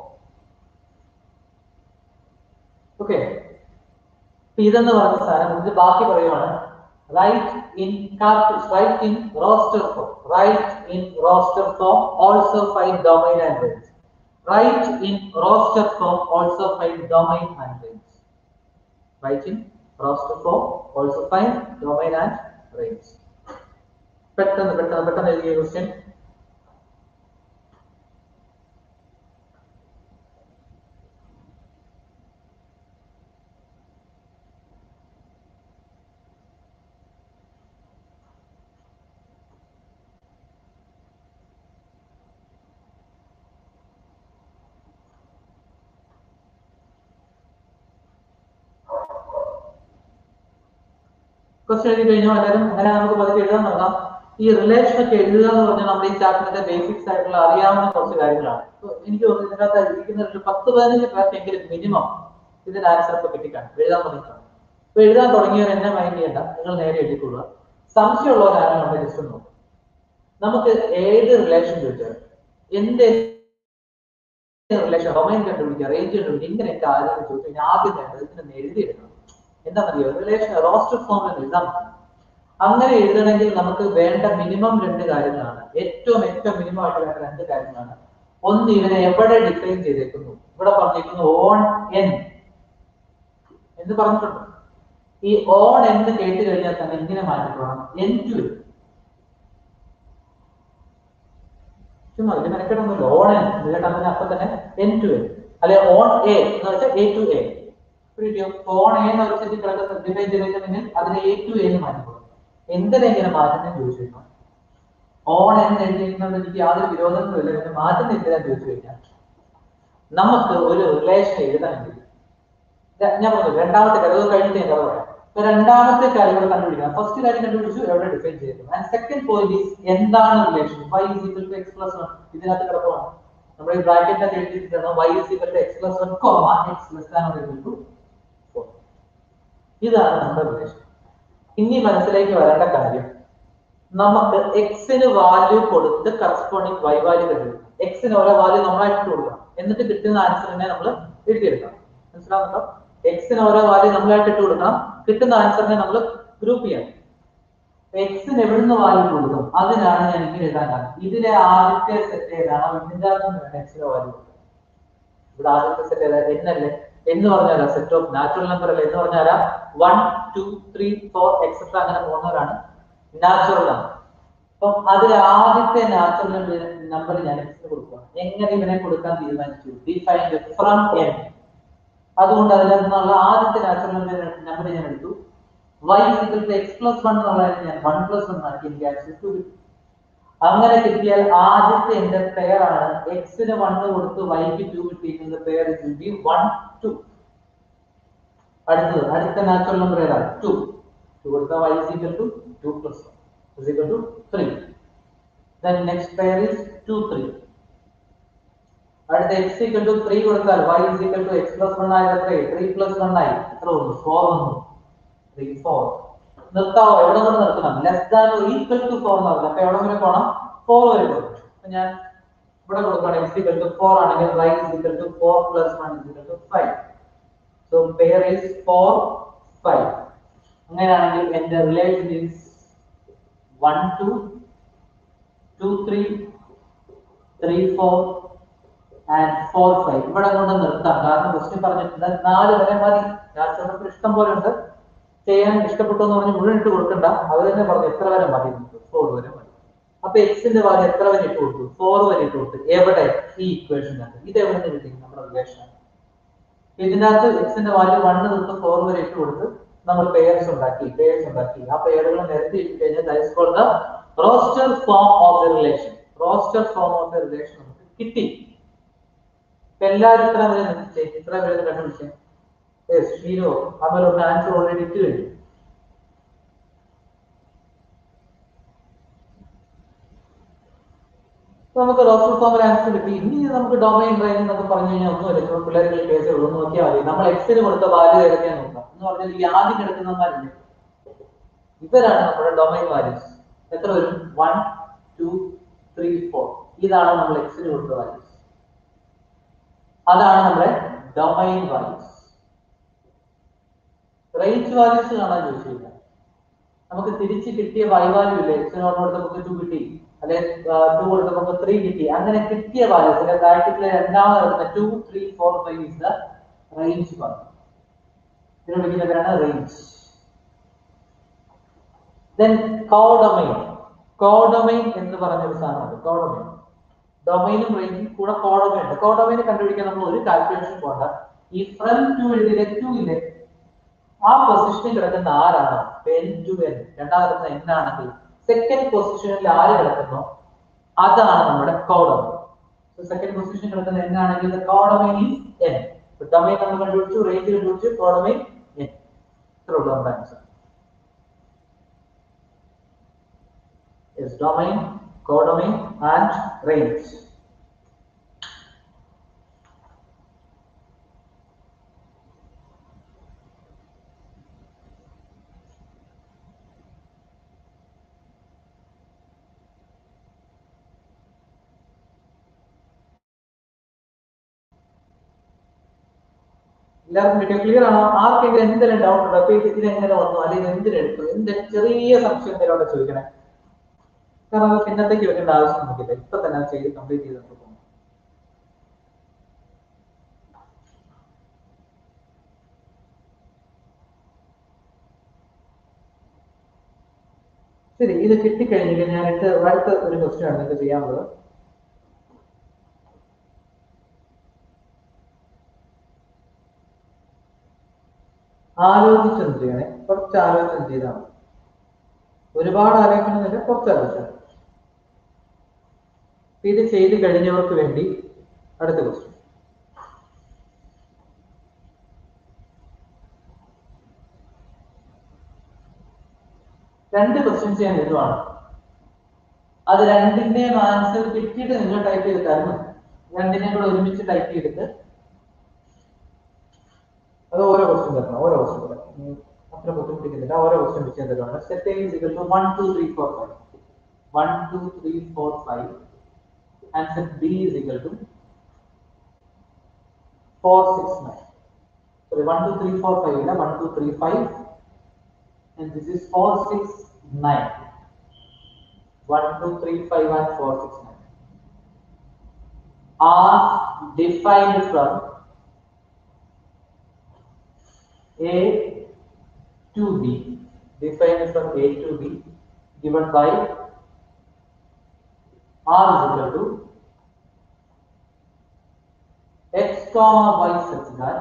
okay ഇതെന്ന് പറഞ്ഞ സാധനം ഇത് ബാക്കി പറയുവാണ് write in write in roster form write in roster form also find domain and range write in roster form also find domain and range write in roster form also find domain and range പെട്ടെന്ന് പെട്ടെന്ന് പെട്ടെന്ന് എഴുതിയ question question എഴുതി കഴിഞ്ഞാൽ എല്ലാവരും അങ്ങനെ നമുക്ക് പതുക്കെ എഴുതാൻ തുടങ്ങാം ഈ റിലേഷൻ ഒക്കെ എഴുതുക എന്ന് പറഞ്ഞാൽ നമ്മുടെ ഈ ചാപ്റ്ററിന്റെ ബേസിക്സ് ആയിട്ടുള്ള അറിയാവുന്ന കുറച്ച് കാര്യങ്ങളാണ് അപ്പൊ എനിക്ക് തോന്നുന്നു ഇതിനകത്ത് ഇരിക്കുന്ന ഒരു പത്ത് പതിനഞ്ച് പേർക്കെങ്കിലും മിനിമം ഇതിന്റെ ആൻസർ ഇപ്പൊ കിട്ടിക്കാണ് എഴുതാൻ തുടങ്ങിയിട്ടുണ്ട് അപ്പൊ എഴുതാൻ തുടങ്ങിയവർ എന്നെ മൈൻഡ് ചെയ്യണ്ട നിങ്ങൾ നേരെ എഴുതിക്കൊള്ളുക സംശയമുള്ളവരാരും നമ്മുടെ ജസ്റ്റ് നോക്കും നമുക്ക് ഏത് റിലേഷൻ ചോദിച്ചാൽ എന്റെ റിലേഷൻ ഡൊമൈൻ കണ്ടുപിടിക്കുക റേഞ്ച് കണ്ടുപിടിക്കുക ഇങ്ങനെയൊക്കെ ആരെങ്കിലും ചോദിച്ചു കഴിഞ്ഞാൽ ആദ്യം വേണ്ടത് ഇതിനൊന്ന് എഴുതിയെടുക്കണം എന്താണെന്നറിയോ റിലേഷൻ റോസ്റ്റർ ഫോമിൽ എഴുതാൻ പറ്റും അങ്ങനെ എഴുതണമെങ്കിൽ നമുക്ക് വേണ്ട മിനിമം രണ്ട് കാര്യങ്ങളാണ് ഏറ്റവും ഏറ്റവും മിനിമം ആയിട്ട് വേണ്ട രണ്ട് കാര്യങ്ങളാണ് ഒന്ന് ഇവനെ എവിടെ ഡിഫൈൻ ചെയ്തേക്കുന്നു ഇവിടെ പറഞ്ഞിരിക്കുന്നു ഓൺ എൻ എന്ന് പറഞ്ഞിട്ടുണ്ട് ഈ ഓൺ എന്ന് കേട്ട് കഴിഞ്ഞാൽ തന്നെ ഇങ്ങനെ മാറ്റിക്കണം എൻ ടു ചുമ്മാ ഇത് മെനക്കെട്ടൊന്നുമില്ല ഓൺ എൻ ഇത് കേട്ടാൽ തന്നെ അപ്പൊ തന്നെ എൻ ടു എൻ അല്ലെ ഓൺ എ എന്ന് വെച്ചാൽ A to A on A എന്ന് വെച്ചിട്ട് കിടക്കുന്ന ഡിഫൈൻ ചെയ്തിട്ടുണ്ടെങ്കിൽ അതിനെ എ ടു എ എന്ന് മാറ്റിക്കൊടുക്കും എന്തിനാ ഇങ്ങനെ മാറ്റുന്നത് ചോദിച്ചു ഓൺ എന്ന് എഴുതിയിരിക്കുന്നത് എനിക്ക് യാതൊരു വിരോധങ്ങളുമില്ല പിന്നെ മാറ്റുന്ന എന്തിനാന്ന് ചോദിച്ചു കഴിഞ്ഞാൽ നമുക്ക് ഒരു റിലേഷൻ എഴുതാമെങ്കിൽ ദാ- ഞാൻ പറഞ്ഞു രണ്ടാമത്തെ കാര്യം അത് കഴിഞ്ഞിട്ട് ഞാൻ കഥ പറയാം ഇപ്പൊ രണ്ടാമത്തെ കാര്യം ഇവിടെ കണ്ടുപിടിക്കണം ഫസ്റ്റ് കാര്യം കണ്ടുപിടിച്ചു എവിടെ ഡിഫൈൻ ചെയ്തു ആൻഡ് സെക്കൻഡ് പോയിന്റ് ഈസ് എന്താണ് relation y is equal to x plus one ഇതിനകത്ത് കിടക്കുവാണ് നമ്മൾ ഈ ബ്രാക്കറ്റിനകത്ത് എഴുതിയിട്ടാണ് y is equal to x plus one comma x less than or equal to four ഇതാണ് നമ്മുടെ റിലേഷൻ ഇനി മനസ്സിലേക്ക് വരേണ്ട കാര്യം നമുക്ക് എക്സിന് വാല്യൂ കൊടുത്ത് കറസ്പോണ്ടിങ് വൈ വാല്യൂ കണ്ടുപിടിക്കണം എക്സിന് ഓരോ വാല്യൂ നമ്മളായിട്ട് കൊടുക്കണം എന്നിട്ട് കിട്ടുന്ന ആൻസറിനെ നമ്മൾ എഴുതിയെടുക്കണം മനസ്സിലാവുന്നുണ്ടോ എക്സിന് ഓരോ വാല്യൂ നമ്മളായിട്ട് ഇട്ട് കൊടുക്കണം കിട്ടുന്ന ആൻസറിനെ നമ്മൾ ഗ്രൂപ്പ് ചെയ്യണം എക്സിന് എവിടുന്ന് വാല്യൂ കൊടുക്കും അതിനാണ് ഞാൻ ഇങ്ങനെ എഴുതാൻ കാരണം ഇതിലെ ആദ്യത്തെ സെറ്റ് ഏതാണ് ഇതിന്റെ അകത്ത് വേണം എക്സിന് വാല്യൂ കൊടുക്കാൻ ഇവിടെ ആദ്യത്തെ സെറ്റ് ഏതാ എന്നല്ലേ എന്ന് പറഞ്ഞാൽ സെറ്റ് ഓഫ് നാച്ചുറൽ നമ്പർ അല്ലേ എന്ന് പറഞ്ഞാൽ one two three four etcetera അങ്ങനെ പോകുന്നവരാണ് നാച്ചുറൽ നമ്പർ അപ്പം അതിൽ ആദ്യത്തെ നാച്ചുറൽ നമ്പർ ഞാൻ എക്സിന് കൊടുക്കുക എങ്ങനെ ഇവനെ കൊടുക്കാൻ തീരുമാനിച്ചു ഡിഫൈൻഡ് ഫ്രം എൻ അതുകൊണ്ട് അതിൽ നിന്നുള്ള ആദ്യത്തെ നാച്ചുറൽ നമ്പർ ഞാൻ എടുത്തു y is equal to x plus one എന്നുള്ളതിന് ഞാൻ വൺ പ്ലസ് വൺ ആക്കി എനിക്ക് ആക്സസ് ടു കിട്ടും അങ്ങനെ കിട്ടിയാൽ ആദ്യത്തെ എന്റെ പെയർ ആണ് എക്സിന് വണ്ണ് കൊടുത്ത് വൈക്ക് ടു കിട്ടിയിരിക്കുന്നത് pair will be one two അടുത്തത് അടുത്ത നാച്ചുറൽ നമ്പർ ഏതാണ് ടു ടു കൊടുത്താൽ y is equal to two plus one is equal to three then next pair is two three അടുത്ത എക്സ് ഈക്വൽ ടു ത്രീ കൊടുത്താൽ y is equal to x plus one ആയത് എത്ര three plus one ആയി എത്ര വന്നു four വന്നു three four നിർത്താവോ എവിടെ കൊണ്ട് നിർത്തണം less than equal to four എന്ന് പറഞ്ഞത് അപ്പൊ എവിടെ വരെ പോകണം ഫോർ വരെ പോകും അപ്പൊ ഞാൻ ഇവിടെ കൊടുക്കുകയാണ് എക്സ് ഈക്വൽ ടു ഫോർ ആണെങ്കിൽ y is equal to four plus one is equal to five so pair is four five അങ്ങനെയാണെങ്കിൽ എന്റെ relation is one two two three three four and four five ഇവിടെ കൊണ്ട് നിർത്താം കാരണം question പറഞ്ഞിട്ടുണ്ട് നാല് വരെ മതി രാഷ്ട്രീയ ഇഷ്ടം പോലെ ഉണ്ട് ചെയ്യാൻ ഇഷ്ടപ്പെട്ടു എന്ന് പറഞ്ഞ് മുഴുവൻ ഇട്ട് കൊടുക്കണ്ട അവർ തന്നെ പറഞ്ഞു എത്ര വരെ മതി ഫോർ വരെ മതി അപ്പൊ എക്സിന്റെ വാല്യൂ എത്ര വരെ ഇട്ട് കൊടുത്തു ഫോർ വരെ ഇട്ട് കൊടുത്തു എവിടെ ഈ ഇക്വേഷനകത്ത് ഇത് എവിടെ നിന്ന് കിട്ടി നമ്മുടെ റിലേഷൻ ഇതിനകത്ത് എക്സിന്റെ വാല്യൂ വണ്ണ് തൊട്ട് ഫോർ വരെ ഇട്ട് കൊടുത്ത് നമ്മൾ പെയർസ് ഉണ്ടാക്കി പെയർസ് ഉണ്ടാക്കി ആ പെയറുകൾ നിരത്തി ഇട്ട് കഴിഞ്ഞാൽ that's called the roster form of a relation roster form of a relation നമുക്ക് കിട്ടി ഇപ്പൊ എല്ലാവരും ഇത്ര വരെ നിർത്തിച്ചേ ഇത്ര വരെ കണ്ടുപിടിച്ചേ യെസ് ഷീരോ അമൽ ഒന്ന് ആൻസർ ഓൾറെഡി ഇട്ട് കഴിഞ്ഞു അപ്പൊ നമുക്ക് റോസ്റ്റർ ഫോമിൽ ആൻസർ കിട്ടി ഇനി നമുക്ക് ഡൊമൈൻ റേഞ്ച് എന്നൊക്കെ പറഞ്ഞു കഴിഞ്ഞാൽ ഒന്നും ഇല്ല പിള്ളേർക്ക് കേസ് ഉള്ളൂ നോക്കിയാൽ മതി നമ്മൾ എക്സിന് കൊടുത്ത വാല്യൂ ഏതൊക്കെയാ നോക്കാം എന്ന് പറഞ്ഞാൽ ഈ ആദ്യം കിടക്കുന്നവന്മാരുണ്ട് ഇവരാണ് നമ്മുടെ ഡൊമൈൻ വാല്യൂസ് എത്ര വരും വൺ ടു ത്രീ ഫോർ ഇതാണ് നമ്മൾ എക്സിന് കൊടുത്ത വാല്യൂസ് അതാണ് നമ്മുടെ ഡൊമൈൻ വാല്യൂസ് റേഞ്ച് വാല്യൂസ് കാണാൻ ചോദിച്ചില്ല നമുക്ക് തിരിച്ച് കിട്ടിയ വൈ വാല്യൂ ഇല്ലേ എക്സിനോട് കൊടുത്തപ്പോൾ ടു കിട്ടി അല്ലെ ടു കൊടുത്തപ്പോൾ ത്രീ കിട്ടി അങ്ങനെ കിട്ടിയ വാല്യൂസ് അല്ലെ ബ്രാക്കറ്റിലെ രണ്ടാമത് കിടക്കുന്ന two three four five is the range value ഇതിനെ വിളിക്കുന്ന പേരാണ് റേഞ്ച് ദെൻ കോഡൊമൈൻ കോഡൊമൈൻ എന്ന് പറഞ്ഞ ഒരു സാധനമുണ്ട് കോഡൊമൈൻ ഡൊമൈനും റേഞ്ചും കൂടെ കോഡൊമൈൻ ഉണ്ട് കോഡൊമൈൻ കണ്ടുപിടിക്കാൻ നമ്മൾ ഒരു കാൽക്കുലേഷൻ പോണ്ട ഈ ഫ്രം ടു എഴുതിയിലെ ടു ഇല്ലേ ആ പൊസിഷനിൽ കിടക്കുന്ന ആരാണോ എൻ ടു എൻ രണ്ടാമത്തെ എൻ ആണെങ്കിൽ സെക്കൻഡ് പൊസിഷനിൽ ആര് കിടക്കുന്നോ അതാണ് നമ്മുടെ കോഡൊമൈൻ സെക്കൻഡ് പൊസിഷനിൽ കിടക്കുന്ന എൻ ആണെങ്കിൽ കോഡൊമൈൻ ഈസ് എൻ ഡൊമൈൻ നമ്മൾ കണ്ടുപിടിച്ചു റേഞ്ച് കണ്ടുപിടിച്ചു കോഡൊമൈൻ എൻ ഇത്ര ഉള്ളൂ നമ്മുടെ answer is domain, codomain, and range. എല്ലാവർക്കും വീഡിയോ ക്ലിയർ ആണോ ആർക്കെങ്കിലും എന്തെങ്കിലും ഡൗട്ട് ഉണ്ടോ അപ്പൊ ഇത് ഇതെങ്ങനെ വന്നു അല്ലെങ്കിൽ എന്തിനെടുത്തു എന്ത് ചെറിയ സംശയം എന്തെങ്കിലും അവിടെ ചോദിക്കണേ കാരണം അത് പിന്നത്തേക്ക് വെക്കേണ്ട ആവശ്യം നമുക്കില്ല ഇപ്പൊ തന്നെ അത് ചെയ്ത് കംപ്ലീറ്റ് ചെയ്ത് നമുക്ക് പോകാം ശരി ഇത് കിട്ടിക്കഴിഞ്ഞിട്ട് ഞാൻ അടുത്ത അടുത്ത ഒരു ക്വസ്റ്റ്യൻ ആണ് നിങ്ങൾക്ക് ചെയ്യാനുള്ളത് ആലോചിച്ചൊന്നും ചെയ്യണേ കുറച്ച് ആലോചന ചെയ്താൽ മതി ഒരുപാട് ആലോചിക്കണമെന്നില്ല കുറച്ച് ആലോചിച്ചാൽ മതി. അപ്പൊ ഇത് ചെയ്ത് കഴിഞ്ഞവർക്ക് വേണ്ടി അടുത്ത ക്വസ്റ്റ്യൻ രണ്ട് ക്വസ്റ്റ്യൻസ് ഞാൻ എഴുതുവാണ് അത് രണ്ടിന്റെയും ആൻസർ കിട്ടിയിട്ട് നിങ്ങൾ ടൈപ്പ് ചെയ്തിട്ടാലും മതി രണ്ടിനെയും കൂടെ ഒരുമിച്ച് ടൈപ്പ് ചെയ്തിട്ട് അത് ഓരോ ക്വസ്റ്റ്യൻ തരണം ഓരോ ക്വസ്റ്റ്യൻ തരണം ഉം, അത്ര ബുദ്ധിമുട്ടിക്കുന്നില്ല ഓരോ ക്വസ്റ്റ്യൻ വെച്ച് തരുവാണ് set A is equal to one two three four five one two three four five and set B is equal to four six nine sorry one two three four five ഇല്ല one two three five and this is 469. 1, 2, 3, 5, and 469. Are defined from A to B. Defined from A to B given by R is equal to x comma y such that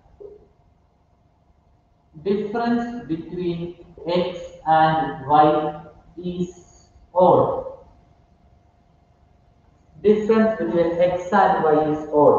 difference between x and y is odd. Difference between x and y is odd.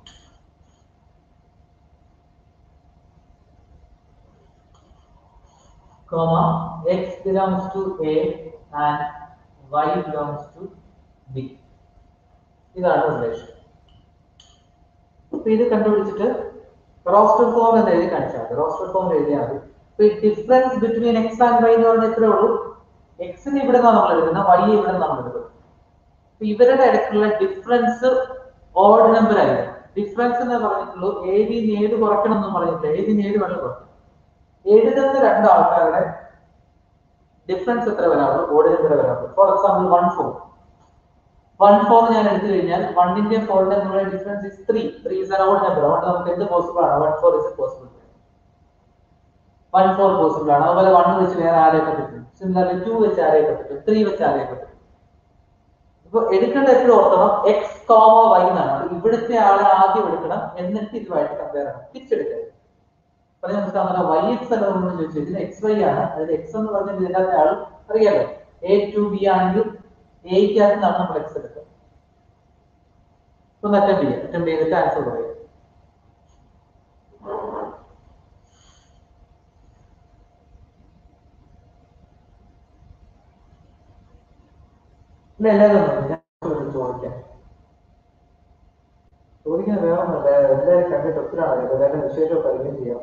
Comma x belongs to A and y belongs to B. ഇതാണ് relation അപ്പൊ ഇത് കണ്ടുപിടിച്ചിട്ട് roster form എന്ന് എഴുതി കാണിച്ചാൽ മതി roster form എഴുതിയാൽ മതി അപ്പൊ ഈ difference between x and y എന്ന് പറഞ്ഞാൽ ഇത്രേ ഉള്ളൂ എക്സിന് ഇവിടെ നിന്നാണ് നമ്മൾ എടുക്കുന്നത് വൈ ഇവിടെ നിന്നാണ് നമ്മൾ എടുക്കുന്നത് അപ്പൊ ഇവരുടെ ഇടയ്ക്കുള്ള ഡിഫറൻസ് ഓഡ് നമ്പർ ആയിരുന്നു ഡിഫറൻസ് എന്ന് പറഞ്ഞിട്ടുള്ളൂ ഏതിന് ഏത് കുറയ്ക്കണം എന്ന് പറഞ്ഞിട്ടില്ല ഏതിന് ഏത് വേണം കുറയ്ക്കണം എഴുതുന്ന രണ്ട് ആൾക്കാരുടെ ഡിഫറൻസ് എത്ര വരാറുള്ളൂ ഓഡ് നമ്പർ വരാറുള്ളൂ for example one four one four ഞാൻ എടുത്തു കഴിഞ്ഞാൽ വണ്ണിന്റെ ഫോറിന്റെ നമ്മുടെ difference is three three is odd number അതുകൊണ്ട് നമുക്ക് എന്ത് പോസിബിൾ ആണ് one four is possible one four possible ആണ് അതുപോലെ വൺ വെച്ച് വേറെ ആരെയൊക്കെ പറ്റും സിമിലർലി ടു വെച്ച് ആരെയൊക്കെ പറ്റും ത്രീ വെച്ച് ആരെയൊക്കെ പറ്റും ഇപ്പൊ എടുക്കേണ്ട എപ്പോഴും ഓർക്കണം എക്സ് കോമ വൈ എന്നാണ് അത് ഇവിടുത്തെ ആളെ ആദ്യം എടുക്കണം എന്നിട്ട് ഇതുമായിട്ട് കമ്പയർ ചെയ്യണം തിരിച്ചെടുക്കരുത് അപ്പൊ ഞാൻ മനസ്സിലാവുന്ന വൈ എക്സ് എന്ന് നമ്മൾ ചോദിച്ചു ഇതിൽ എക്സ് വൈ ആണ് അതിൽ എക്സ് എന്ന് പറഞ്ഞാൽ ഇതിനകത്തെ ആൾ അറിയാലോ എ ടു ബി ആണെങ്കിൽ എയ്ക്കകത്താണ് നമ്മൾ എക്സ് എടുക്കുക ഒന്ന് അറ്റൻഡ് ചെയ്യാം അറ്റൻഡ് ചെയ്തിട്ട് ആൻസർ പറയും ഇല്ല എല്ലാവരും ഒന്നും ഞാൻ ചോദിക്കാം ചോദിക്കുന്നത് വേറെ ഒന്നുമില്ല എല്ലാവരും കണ്ടിട്ട് ഒത്തിരി ആളാണ് എല്ലാവരും വിശേഷമൊക്കെ അറിയുകയും ചെയ്യാം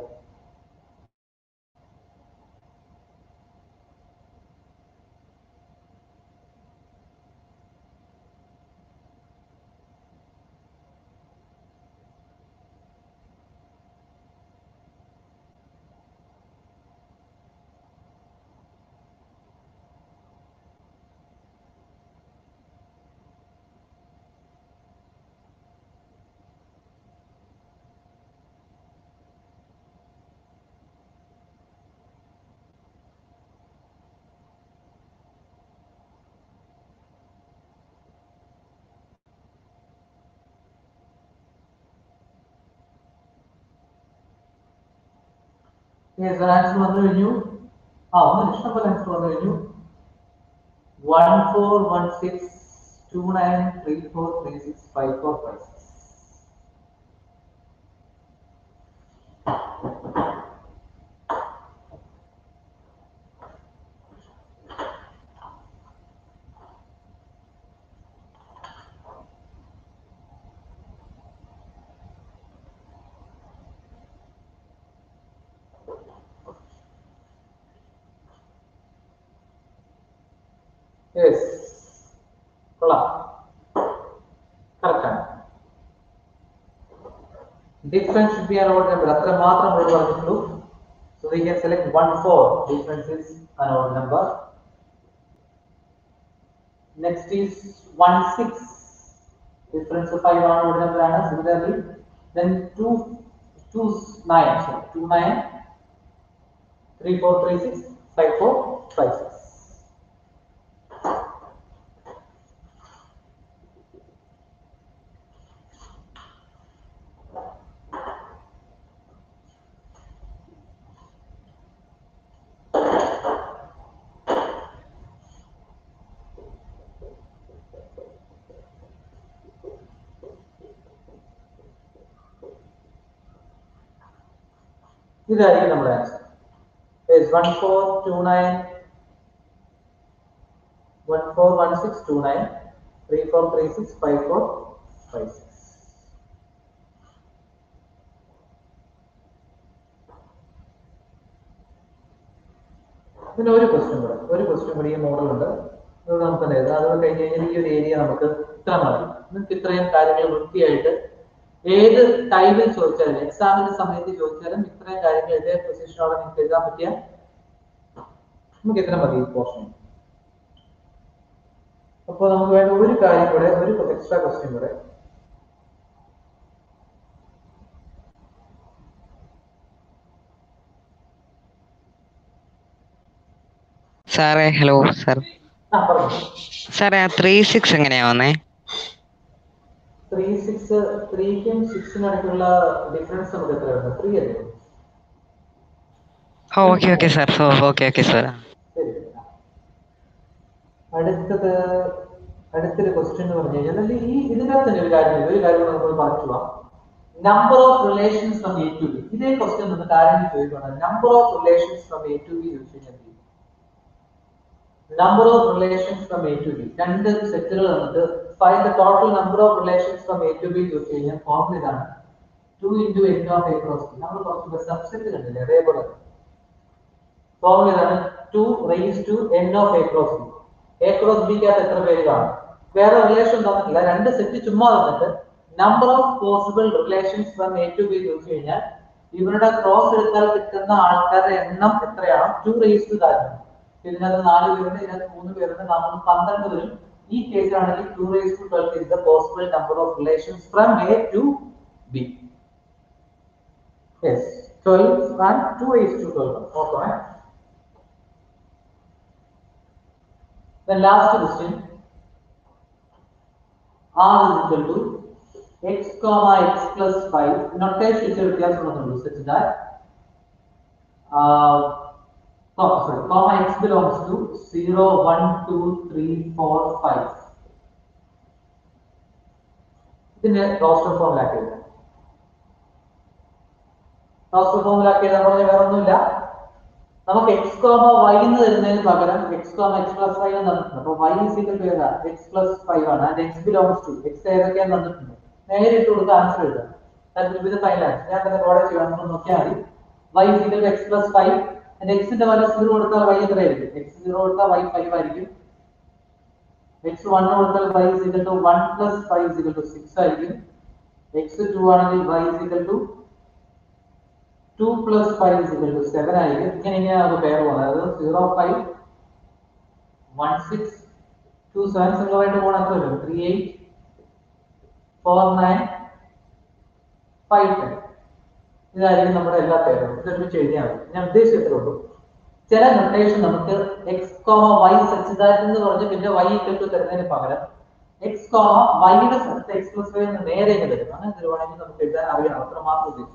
യെസ് ആൻസർ വന്നു കഴിഞ്ഞു ആ ഒന്ന് ഇഷ്ടം പോലെ ആൻസർ വന്നു കഴിഞ്ഞു one four one six two nine three four three six five four five six yes കൊള്ളാം കറക്റ്റാണ് difference should be an odd number അത്ര മാത്രം നമ്മൾ പറഞ്ഞിട്ടുള്ളൂ so we can select 1 4 difference is an odd number next is 1 6 difference of 5 ആണ് odd number ആണ് similarly then 2 2 9 sorry 2 9 3 4 3 6 5 4 5 6 ഇതായിരിക്കും നമ്മുടെ answer one four two nine one four one six two nine three four three six five four five six പിന്നെ ഒരു question കൂടെ ഒരു question കൂടി ഈ മോഡൽ ഉണ്ട് അതുകൊണ്ട് നമുക്ക് എന്ത് എഴുതാം അത് കഴിഞ്ഞ് കഴിഞ്ഞാൽ ഈ ഒരു ഏരിയ നമുക്ക് ഇത്ര മതി നിങ്ങൾക്ക് ഇത്രയും കാര്യങ്ങൾ വൃത്തിയായിട്ട് ഏത് ടൈമിൽ ചോദിച്ചാലും എക്സാമിന്റെ സമയത്ത് ചോദിച്ചാലും ഇത്രയും കാര്യങ്ങൾ ഇതേ പൊസിഷനോടെ നിങ്ങൾക്ക് എഴുതാൻ പറ്റിയ നമുക്ക് ഇത്ര മതി ഈ പോർഷൻ അപ്പോൾ നമുക്ക് വേണ്ട ഒരു കാര്യം കൂടെ ഒരു എക്സ്ട്രാ ക്വസ്റ്റ്യൻ കൂടെ സാറേ ഹലോ സാർ ആ പറഞ്ഞു സാറേ ആ ത്രീ സിക്സ് എങ്ങനെയാ വന്നേ ത്രീ സിക്സ് ത്രീക്കും സിക്സിനും ഇടയ്ക്കുള്ള ഡിഫറൻസ് നമുക്ക് എത്ര വരുന്നത് ത്രീ അല്ലേ oh okay okay sir oh okay okay sir ശരി അടുത്തത് അടുത്തൊരു ക്വസ്റ്റ്യൻ എന്ന് പറഞ്ഞു കഴിഞ്ഞാൽ അല്ലെങ്കിൽ ഈ ഇതിന്റെ അകത്ത് തന്നെ ഒരു കാര്യം ഒരു കാര്യം കൂടെ നമ്മൾ പറഞ്ഞു പോവാം number of relations from A to B ഇതേ ക്വസ്റ്റ്യൻ നമുക്ക് കാര്യങ്ങൾ ചോദിക്കണം number of relations from A to B ചോദിച്ചു കഴിഞ്ഞാൽ number of relations from A to B രണ്ട് സെറ്റുകൾ തന്നിട്ട് find the total number of relations from A to B ചോദിച്ചു കഴിഞ്ഞാൽ ഫോർമുല ഇതാണ് two into n of A cross B നമ്മൾ കുറച്ച് സബ്സെറ്റ് കണ്ടില്ലേ അതേപോലെ ഫോർമുല ഇതാണ് two raise to n of A cross B A cross ബിക്കകത്ത് എത്ര പേര് കാണും വേറെ റിലേഷൻ തന്നിട്ടില്ല രണ്ട് സെറ്റ് ചുമ്മാ തന്നിട്ട് number of possible relations from A to B ചോദിച്ചു കഴിഞ്ഞാൽ ഇവരുടെ ക്രോസ് എടുത്താൽ കിട്ടുന്ന ആൾക്കാരുടെ എണ്ണം എത്രയാണ് ടു റേസ് ടു താഴ്ന്നു ഇതിനകത്ത് നാല് പേരുണ്ട് ഇതിനകത്ത് മൂന്ന് പേരുണ്ട് നമുക്ക് പന്ത്രണ്ട് വരും ഈ കേസിലാണെങ്കിൽ two raise to twelve is the possible number of relations from A to B yes twelve and two raise to twelve okay The last question. R is equal to x comma x plus 5. Notation is വ്യത്യാസം വന്നുള്ളൂ such that uh, oh, sorry, comma x belongs to 0, 1, 2, 3, 4, 5. ഇതിന് roster ഫോമിലാക്കി എഴുതാം roster ഫോമിലാക്കി എഴുതാൻ പറഞ്ഞാൽ വേറെ ഒന്നുമില്ല നമുക്ക് x comma Y എന്ന് തരുന്നതിന് പകരം x comma x plus five എന്ന് തന്നിട്ടുണ്ട് അപ്പൊ വൈ ഇസിക്കൽ ടു ഏതാ എക്സ് പ്ലസ് ഫൈവ് ആണ് and x belongs to x ഏതൊക്കെയാന്ന് തന്നിട്ടുണ്ട് നേരെ ഇട്ട് കൊടുത്ത് ആൻസർ എഴുതാം ദാറ്റ് വിൽ ഫൈനൽ ആൻസർ ഞാൻ തന്നെ കോടെ ചെയ്യാം നമ്മൾ നോക്കിയാൽ മതി y is equal to x plus five and എക്സിന്റെ വാല്യൂ സീറോ കൊടുത്താൽ വൈ എത്രയായിരിക്കും എക്സ് സീറോ കൊടുത്താൽ വൈ ഫൈവ് ആയിരിക്കും എക്സ് വൺ കൊടുത്താൽ y is equal to one plus five is equal to six ആയിരിക്കും എക്സ് ടു ആണെങ്കിൽ y is equal to two plus five is equal to seven ആയിരിക്കും ഇങ്ങനെ ഇങ്ങനെ നമുക്ക് പേർ പോകുന്നത് അതായത് zero five one six two seven സിംഗിളായിട്ട് പോകണം എത്ര വരും three eight four nine five ten ഇതായിരിക്കും നമ്മുടെ എല്ലാ പേരും ഇതൊരുമിച്ച് എഴുതിയാൽ മതി ഞാൻ ഉദ്ദേശിച്ചത്രേ ഉള്ളൂ ചില നൊട്ടേഷൻ നമുക്ക് x comma y such that എന്ന് പറഞ്ഞ് പിന്നെ വൈ ഇക്വൽ ടു തരുന്നതിന് പകരം എക്സ് കോമ വൈയുടെ സ്ഥലത്ത് എക്സ് പ്ലസ് വൈ എന്ന് നേരെ ഇങ്ങ് തരും അങ്ങനെ തരുവാണെങ്കിൽ നമുക്ക് എഴുതാൻ അറിയണം അത്ര മാത്രം ഉദ്ദേശിച്ചു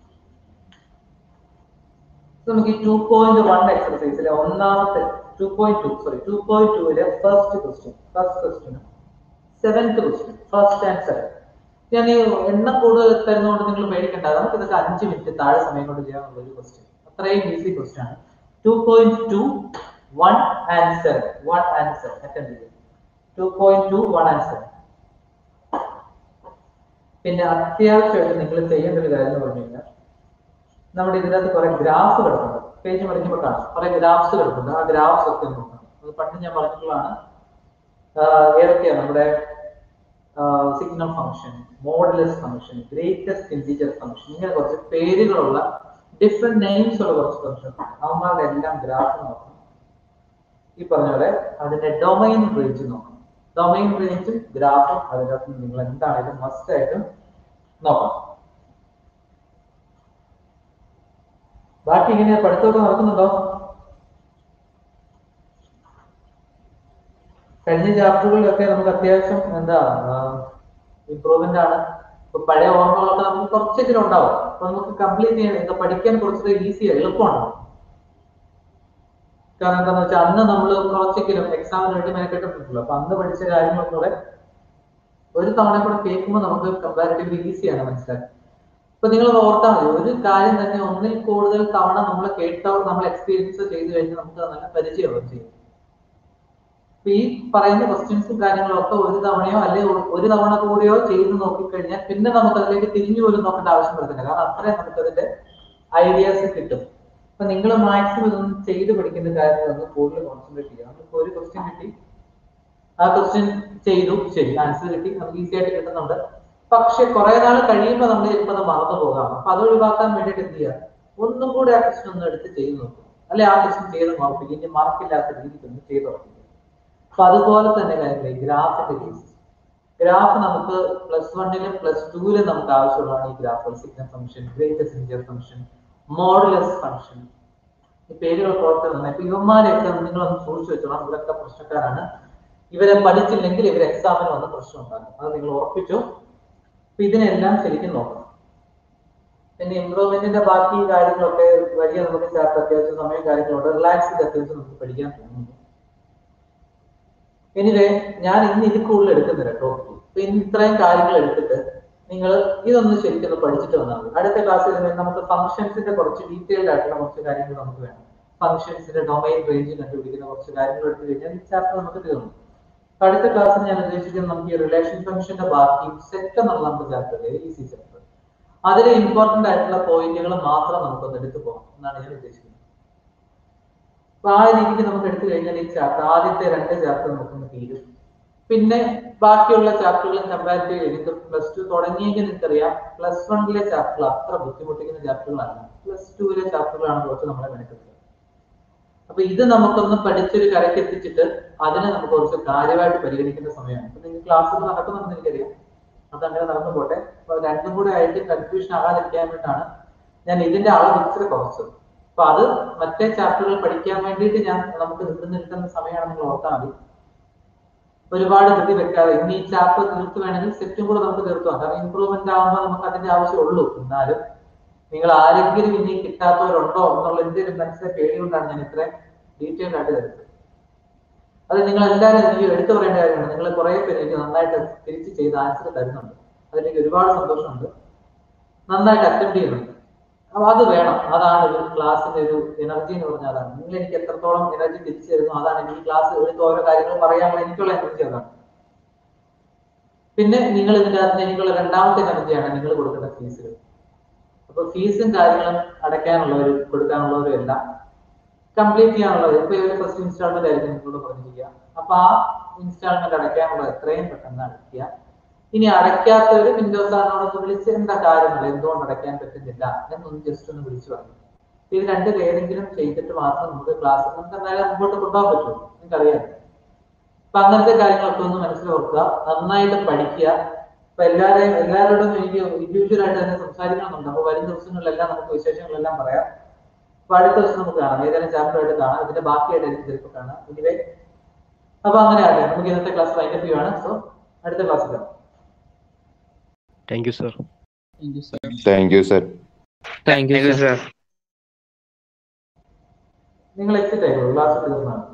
നമുക്ക് ഈ ടു പോയിന്റ് വൺ എക്സർസൈസിലെ ഒന്നാമത്തെ two point two sorry two point ടുവിലെ first question first question seventh question first and seven ഞാൻ ഈ എണ്ണം കൂടുതൽ തരുന്നതുകൊണ്ട് നിങ്ങൾ പേടിക്കണ്ട നമുക്ക് ഇതൊക്കെ അഞ്ച് മിനിറ്റ് താഴെ സമയം കൊണ്ട് ചെയ്യാനുള്ള ഒരു ക്വസ്റ്റ്യൻ അത്രയും ഈസി ക്വസ്റ്റ്യൻ ആണ് two point two one and seven one and seven attend ചെയ്യും two point two one and seven പിന്നെ അത്യാവശ്യമായിട്ട് നിങ്ങൾ ചെയ്യേണ്ട ഒരു കാര്യം എന്ന് പറഞ്ഞു കഴിഞ്ഞാൽ നമ്മുടെ ഇതിനകത്ത് കുറെ ഗ്രാഫ് കിടപ്പുണ്ട് പേജ് മറിഞ്ഞപ്പോൾ കാണാം കുറെ ഗ്രാഫ്സ് കിടപ്പുണ്ട് ആ ഗ്രാഫ്സ് ഒക്കെ നോക്കണം അത് പണ്ട് ഞാൻ പറഞ്ഞിട്ടുള്ളതാണ് ആഹ് ഏതൊക്കെയാണ് നമ്മുടെ signal function modulus function greatest integer function ഇങ്ങനെ കുറച്ച് പേരുകളുള്ള ഡിഫറെന്റ് നെയിംസ് ഉള്ള കുറച്ച് ഫംഗ്ഷൻ അവന്മാരുടെ എല്ലാം ഗ്രാഫ് നോക്കണം ഈ പറഞ്ഞ പോലെ അതിന്റെ ഡൊമൈൻ റേഞ്ച് നോക്കണം ഡൊമൈൻ റേഞ്ചും ഗ്രാഫും അതിനകത്ത് നിങ്ങൾ എന്താണെങ്കിലും മസ്റ്റ് ആയിട്ടും നോക്കണം ബാക്കി ഇങ്ങനെ പഠിത്തമൊക്കെ നടക്കുന്നുണ്ടോ കഴിഞ്ഞ ചാപ്റ്ററുകളിലൊക്കെ നമുക്ക് അത്യാവശ്യം എന്താ ഇമ്പ്രൂവ്മെന്റ് ആണ് ഇപ്പൊ പഴയ ഓർമ്മകളൊക്കെ നമുക്ക് കുറച്ചെങ്കിലും ഉണ്ടാവും അപ്പൊ നമുക്ക് കംപ്ലീറ്റ് ചെയ്യാൻ ഇതൊക്കെ പഠിക്കാൻ കുറച്ചുകൂടെ ഈസി എളുപ്പമാണ് കാരണം എന്താണെന്ന് വെച്ചാൽ അന്ന് നമ്മൾ കുറച്ചെങ്കിലും എക്സാമിന് വേണ്ടി മെനക്കെട്ടിട്ടുണ്ടല്ലോ അപ്പൊ അന്ന് പഠിച്ച കാര്യങ്ങളൊക്കെ കൂടെ ഒരു തവണ കൂടെ കേൾക്കുമ്പോൾ നമുക്ക് കമ്പാരിറ്റീവ്ലി ഈസിയാണ് മനസ്സിലാക്കി ഇപ്പൊ നിങ്ങൾ ഓർത്താൽ മതി ഒരു കാര്യം തന്നെ ഒന്നിൽ കൂടുതൽ തവണ നമ്മൾ കേട്ടോ നമ്മൾ എക്സ്പീരിയൻസ് ചെയ്തു കഴിഞ്ഞാൽ നമുക്ക് അത് നല്ല പരിചയമാവും ചെയ്യും അപ്പൊ ഈ പറയുന്ന ക്വസ്റ്റ്യൻസും കാര്യങ്ങളും ഒക്കെ ഒരു തവണയോ അല്ലെങ്കിൽ ഒരു തവണ കൂടിയോ ചെയ്ത് നോക്കിക്കഴിഞ്ഞാൽ പിന്നെ നമുക്ക് അതിലേക്ക് തിരിഞ്ഞു പോലും നോക്കേണ്ട ആവശ്യം വരുന്നില്ല കാരണം അത്രയും നമുക്ക് അതിന്റെ ഐഡിയാസ് കിട്ടും അപ്പൊ നിങ്ങൾ മാക്സിമം ഇതൊന്നും ചെയ്ത് പഠിക്കുന്ന കാര്യങ്ങളൊന്നും കൂടുതൽ കോൺസെൻട്രേറ്റ് ചെയ്യുക നമുക്ക് ഒരു ക്വസ്റ്റ്യൻ കിട്ടി ആ ക്വസ്റ്റ്യൻ ചെയ്തു ശരി ആൻസർ കിട്ടി നമുക്ക് ഈസി ആയിട്ട് കിട്ടുന്നുണ്ട് പക്ഷെ കുറെ നാൾ കഴിയുമ്പോൾ നമ്മൾ ചിലപ്പോൾ അത് മറന്നു പോകാം അപ്പൊ അത് ഒഴിവാക്കാൻ വേണ്ടിയിട്ട് എന്ത് ചെയ്യുക ഒന്നും കൂടി ആ ക്വസ്റ്റ്യൻ ഒന്ന് എടുത്ത് ചെയ്ത് നോക്കും അല്ലെ ആ ക്വസ്റ്റ്യൻ ചെയ്ത് ഉറപ്പിക്കും ഇനി മാർക്കില്ലാത്ത രീതിക്ക് ഒന്ന് ചെയ്ത് ഉറപ്പിക്കും അപ്പൊ അതുപോലെ തന്നെ കാര്യങ്ങൾ ഗ്രാഫിന്റെ കേസ് ഗ്രാഫ് നമുക്ക് പ്ലസ് വണ്ണിലും പ്ലസ് ടുവിലും നമുക്ക് ആവശ്യമുള്ളതാണ് ഈ graph signal function greatest integer function modulus function ഈ പേരുകൾ ഓർക്കുന്നത് ഇപ്പൊ ഇവന്മാരെയൊക്കെ നിങ്ങളൊന്ന് സൂക്ഷിച്ചു വെച്ചോളാം ഇവരൊക്കെ പ്രശ്നക്കാരാണ് ഇവരെ പഠിച്ചില്ലെങ്കിൽ ഇവർ എക്സാമിന് വന്ന് പ്രശ്നം ഉണ്ടാക്കും അത് നിങ്ങൾ ഉറപ്പിച്ചു അപ്പൊ ഇതിനെല്ലാം ശരിക്കും നോക്കണം പിന്നെ ഇംപ്രൂവ്മെന്റിന്റെ ബാക്കി കാര്യങ്ങളൊക്കെ വലിയ നമുക്ക് ചാപ്റ്റർ അത്യാവശ്യം സമയം കാര്യങ്ങളുണ്ട് റിലാക്സ് ചെയ്ത് അത്യാവശ്യം നമുക്ക് പഠിക്കാൻ തോന്നുന്നു എനിവേ ഞാൻ ഇന്ന് ഇത് കൂടുതൽ എടുക്കുന്നില്ല ടോപ്പിക്ക് അപ്പൊ ഇന്ന് ഇത്രയും കാര്യങ്ങൾ എടുത്തിട്ട് നിങ്ങൾ ഇതൊന്ന് ശരിക്കും പഠിച്ചിട്ട് വന്നാൽ മതി അടുത്ത ക്ലാസ്സിൽ നമുക്ക് ഫംഗ്ഷൻസിന്റെ കുറച്ച് ഡീറ്റെയിൽഡ് ആയിട്ടുള്ള കുറച്ച് കാര്യങ്ങൾ നമുക്ക് വേണം ഫംഗ്ഷൻസിന്റെ ഡൊമൈൻ റേഞ്ച് കണ്ടുപിടിക്കുന്ന കുറച്ച് കാര്യങ്ങൾ എടുത്തു കഴിഞ്ഞാൽ ഈ ചാപ്റ്റർ നമുക്ക് തീർന്നു അപ്പൊ അടുത്ത ക്ലാസ്സിൽ ഞാൻ ഉദ്ദേശിക്കുന്നത് നമുക്ക് ഈ റിലേഷൻ ഫംഗ്ഷന്റെ ബാക്കി സെറ്റ് എന്നുള്ള നമ്മുടെ ചാപ്റ്ററിലെ ഈസി ചാപ്റ്റർ അതിലെ ഇമ്പോർട്ടന്റ് ആയിട്ടുള്ള പോയിന്റുകൾ മാത്രം നമുക്കൊന്ന് എടുത്തു പോകാം എന്നാണ് ഞാൻ ഉദ്ദേശിക്കുന്നത് അപ്പൊ ആ രീതിക്ക് നമുക്ക് എടുത്തു കഴിഞ്ഞാൽ ഈ ചാപ്റ്റർ ആദ്യത്തെ രണ്ട് ചാപ്റ്റർ നമുക്കൊന്ന് തീരും പിന്നെ ബാക്കിയുള്ള ചാപ്റ്ററുകളും കമ്പാരിറ്റീവ് എനിക്ക് പ്ലസ് ടു തുടങ്ങിയെങ്കിൽ നിങ്ങൾക്കറിയാം പ്ലസ് വണ്ണിലെ ചാപ്റ്റർ അത്ര ബുദ്ധിമുട്ടിക്കുന്ന ചാപ്റ്ററുകളല്ല പ്ലസ് ടുവിലെ ചാപ്റ്ററുകളാണ് കുറച്ച് നമ്മളെ മെനക്കെടുത്തത് അപ്പൊ ഇത് നമുക്കൊന്ന് പഠിച്ചൊരു കരയ്ക്ക് എത്തിച്ചിട്ട് അതിനെ നമുക്ക് കുറച്ച് കാര്യമായിട്ട് പരിഗണിക്കേണ്ട സമയമാണ് അപ്പൊ നിങ്ങൾ ക്ലാസ്സുകൾ നടക്കുന്നുണ്ടെന്ന് എനിക്കറിയാം അത് അങ്ങനെ നടന്നു പോട്ടെ അപ്പൊ രണ്ടും കൂടെ ആയിട്ട് കൺഫ്യൂഷൻ ആകാതിരിക്കാൻ വേണ്ടിയിട്ടാണ് ഞാൻ ഇതിന്റെ അളവ് ഇച്ചിരി കുറച്ചത് അപ്പൊ അത് മറ്റേ ചാപ്റ്ററുകൾ പഠിക്കാൻ വേണ്ടിയിട്ട് ഞാൻ നമുക്ക് നിന്ന് നിൽക്കുന്ന സമയമാണ് നിങ്ങൾ ഓർത്താൽ മതി ഒരുപാട് ഗതി വെക്കാതെ ഇനി ഈ ചാപ്റ്റർ തീർത്ത് വേണമെങ്കിൽ സെറ്റും കൂടെ നമുക്ക് തീർത്തു പോകാം കാരണം ഇമ്പ്രൂവ്മെന്റ് ആകുമ്പോൾ നമുക്ക് അതിന്റെ ആവശ്യമുള്ളൂ എന്നാലും നിങ്ങൾ ആരെങ്കിലും ഇനി കിട്ടാത്തവരുണ്ടോ എന്നുള്ള എന്തെങ്കിലും മനസ്സിലെ പേടി കൊണ്ടാണ് ഞാൻ ഇത്രയും ഡീറ്റെയിൽ ആയിട്ട് തരുന്നത് അത് നിങ്ങൾ എല്ലാവരും എനിക്ക് എടുത്തു പറയേണ്ട കാര്യമാണ് നിങ്ങൾ കുറെ പേര് എനിക്ക് നന്നായിട്ട് തിരിച്ച് ചെയ്ത് ആൻസർ തരുന്നുണ്ട് അതിലേക്ക് ഒരുപാട് സന്തോഷമുണ്ട് നന്നായിട്ട് അറ്റൻഡ് ചെയ്യുന്നുണ്ട് അപ്പൊ അത് വേണം അതാണ് ഒരു ക്ലാസ്സിന്റെ ഒരു എനർജി എന്ന് പറഞ്ഞാൽ അതാണ് നിങ്ങൾ എനിക്ക് എത്രത്തോളം എനർജി തിരിച്ചു തരുന്നു അതാണ് എനിക്ക് ഈ ക്ലാസ് എടുത്ത് ഓരോ കാര്യങ്ങൾ പറയാനുള്ള എനിക്കുള്ള എനർജി അതാണ് പിന്നെ നിങ്ങൾ ഇതിന്റെ അകത്ത് എനിക്കുള്ള രണ്ടാമത്തെ എനർജിയാണ് നിങ്ങൾ കൊടുക്കുന്ന ഫീസുകൾ അപ്പൊ ഫീസും കാര്യങ്ങളും അടയ്ക്കാനുള്ളവരും കൊടുക്കാനുള്ളവരും എല്ലാം കംപ്ലീറ്റ് ചെയ്യാനുള്ളത് ഇപ്പൊ ഇവര് ഫസ്റ്റ് ഇൻസ്റ്റാൾമെന്റ് ആയിരിക്കും നിങ്ങളോട് പറഞ്ഞിരിക്കുക അപ്പൊ ആ ഇൻസ്റ്റാൾമെന്റ് അടയ്ക്കാനുള്ളത് എത്രയും പെട്ടെന്ന് അടയ്ക്കുക ഇനി അടയ്ക്കാത്തവര് വിൻഡോസ് സാറിനോടൊന്ന് വിളിച്ച് എന്താ കാര്യങ്ങൾ എന്തുകൊണ്ട് അടയ്ക്കാൻ പറ്റുന്നില്ല എന്നൊന്ന് ജസ്റ്റ് ഒന്ന് വിളിച്ചു പറഞ്ഞു ഇത് രണ്ടിൽ ഏതെങ്കിലും ചെയ്തിട്ട് മാത്രം നമുക്ക് ക്ലാസ് നമുക്ക് എന്തായാലും മുമ്പോട്ട് കൊണ്ടുപോകാൻ പറ്റും നിങ്ങൾക്കറിയാം അപ്പൊ അങ്ങനത്തെ കാര്യങ്ങളൊക്കെ ഒന്ന് മനസ്സിലോർക്കുക നന്നായിട്ട് പഠിക്കുക അപ്പൊ എല്ലാവരെയും എല്ലാവരോടും എനിക്ക് ഇൻഡിവിജ്വൽ ആയിട്ട് തന്നെ സംസാരിക്കണമെന്നുണ്ട് അപ്പൊ വരും ദിവസങ്ങളിലെല്ലാം നമുക്ക് വിശേഷങ്ങളെല്ലാം പറയാം അപ്പൊ അടുത്ത ദിവസം നമുക്ക് കാണാം ഏതെങ്കിലും ചാപ്റ്റർ ആയിട്ട് കാണാം ഇതിന്റെ ബാക്കിയായിട്ട് എനിക്ക് ചിലപ്പോൾ കാണാം ഇനിവേ അപ്പൊ അങ്ങനെ ആകെ നമുക്ക് ഇന്നത്തെ ക്ലാസ് വൈൻഡപ്പ് ചെയ്യുവാണ് സോ അടുത്ത ക്ലാസ്സിൽ കാണാം thank you sir thank you sir thank you sir നിങ്ങൾ എക്സിറ്റ് ആയിക്കോളൂ ക്ലാസ് തീർന്നാണ്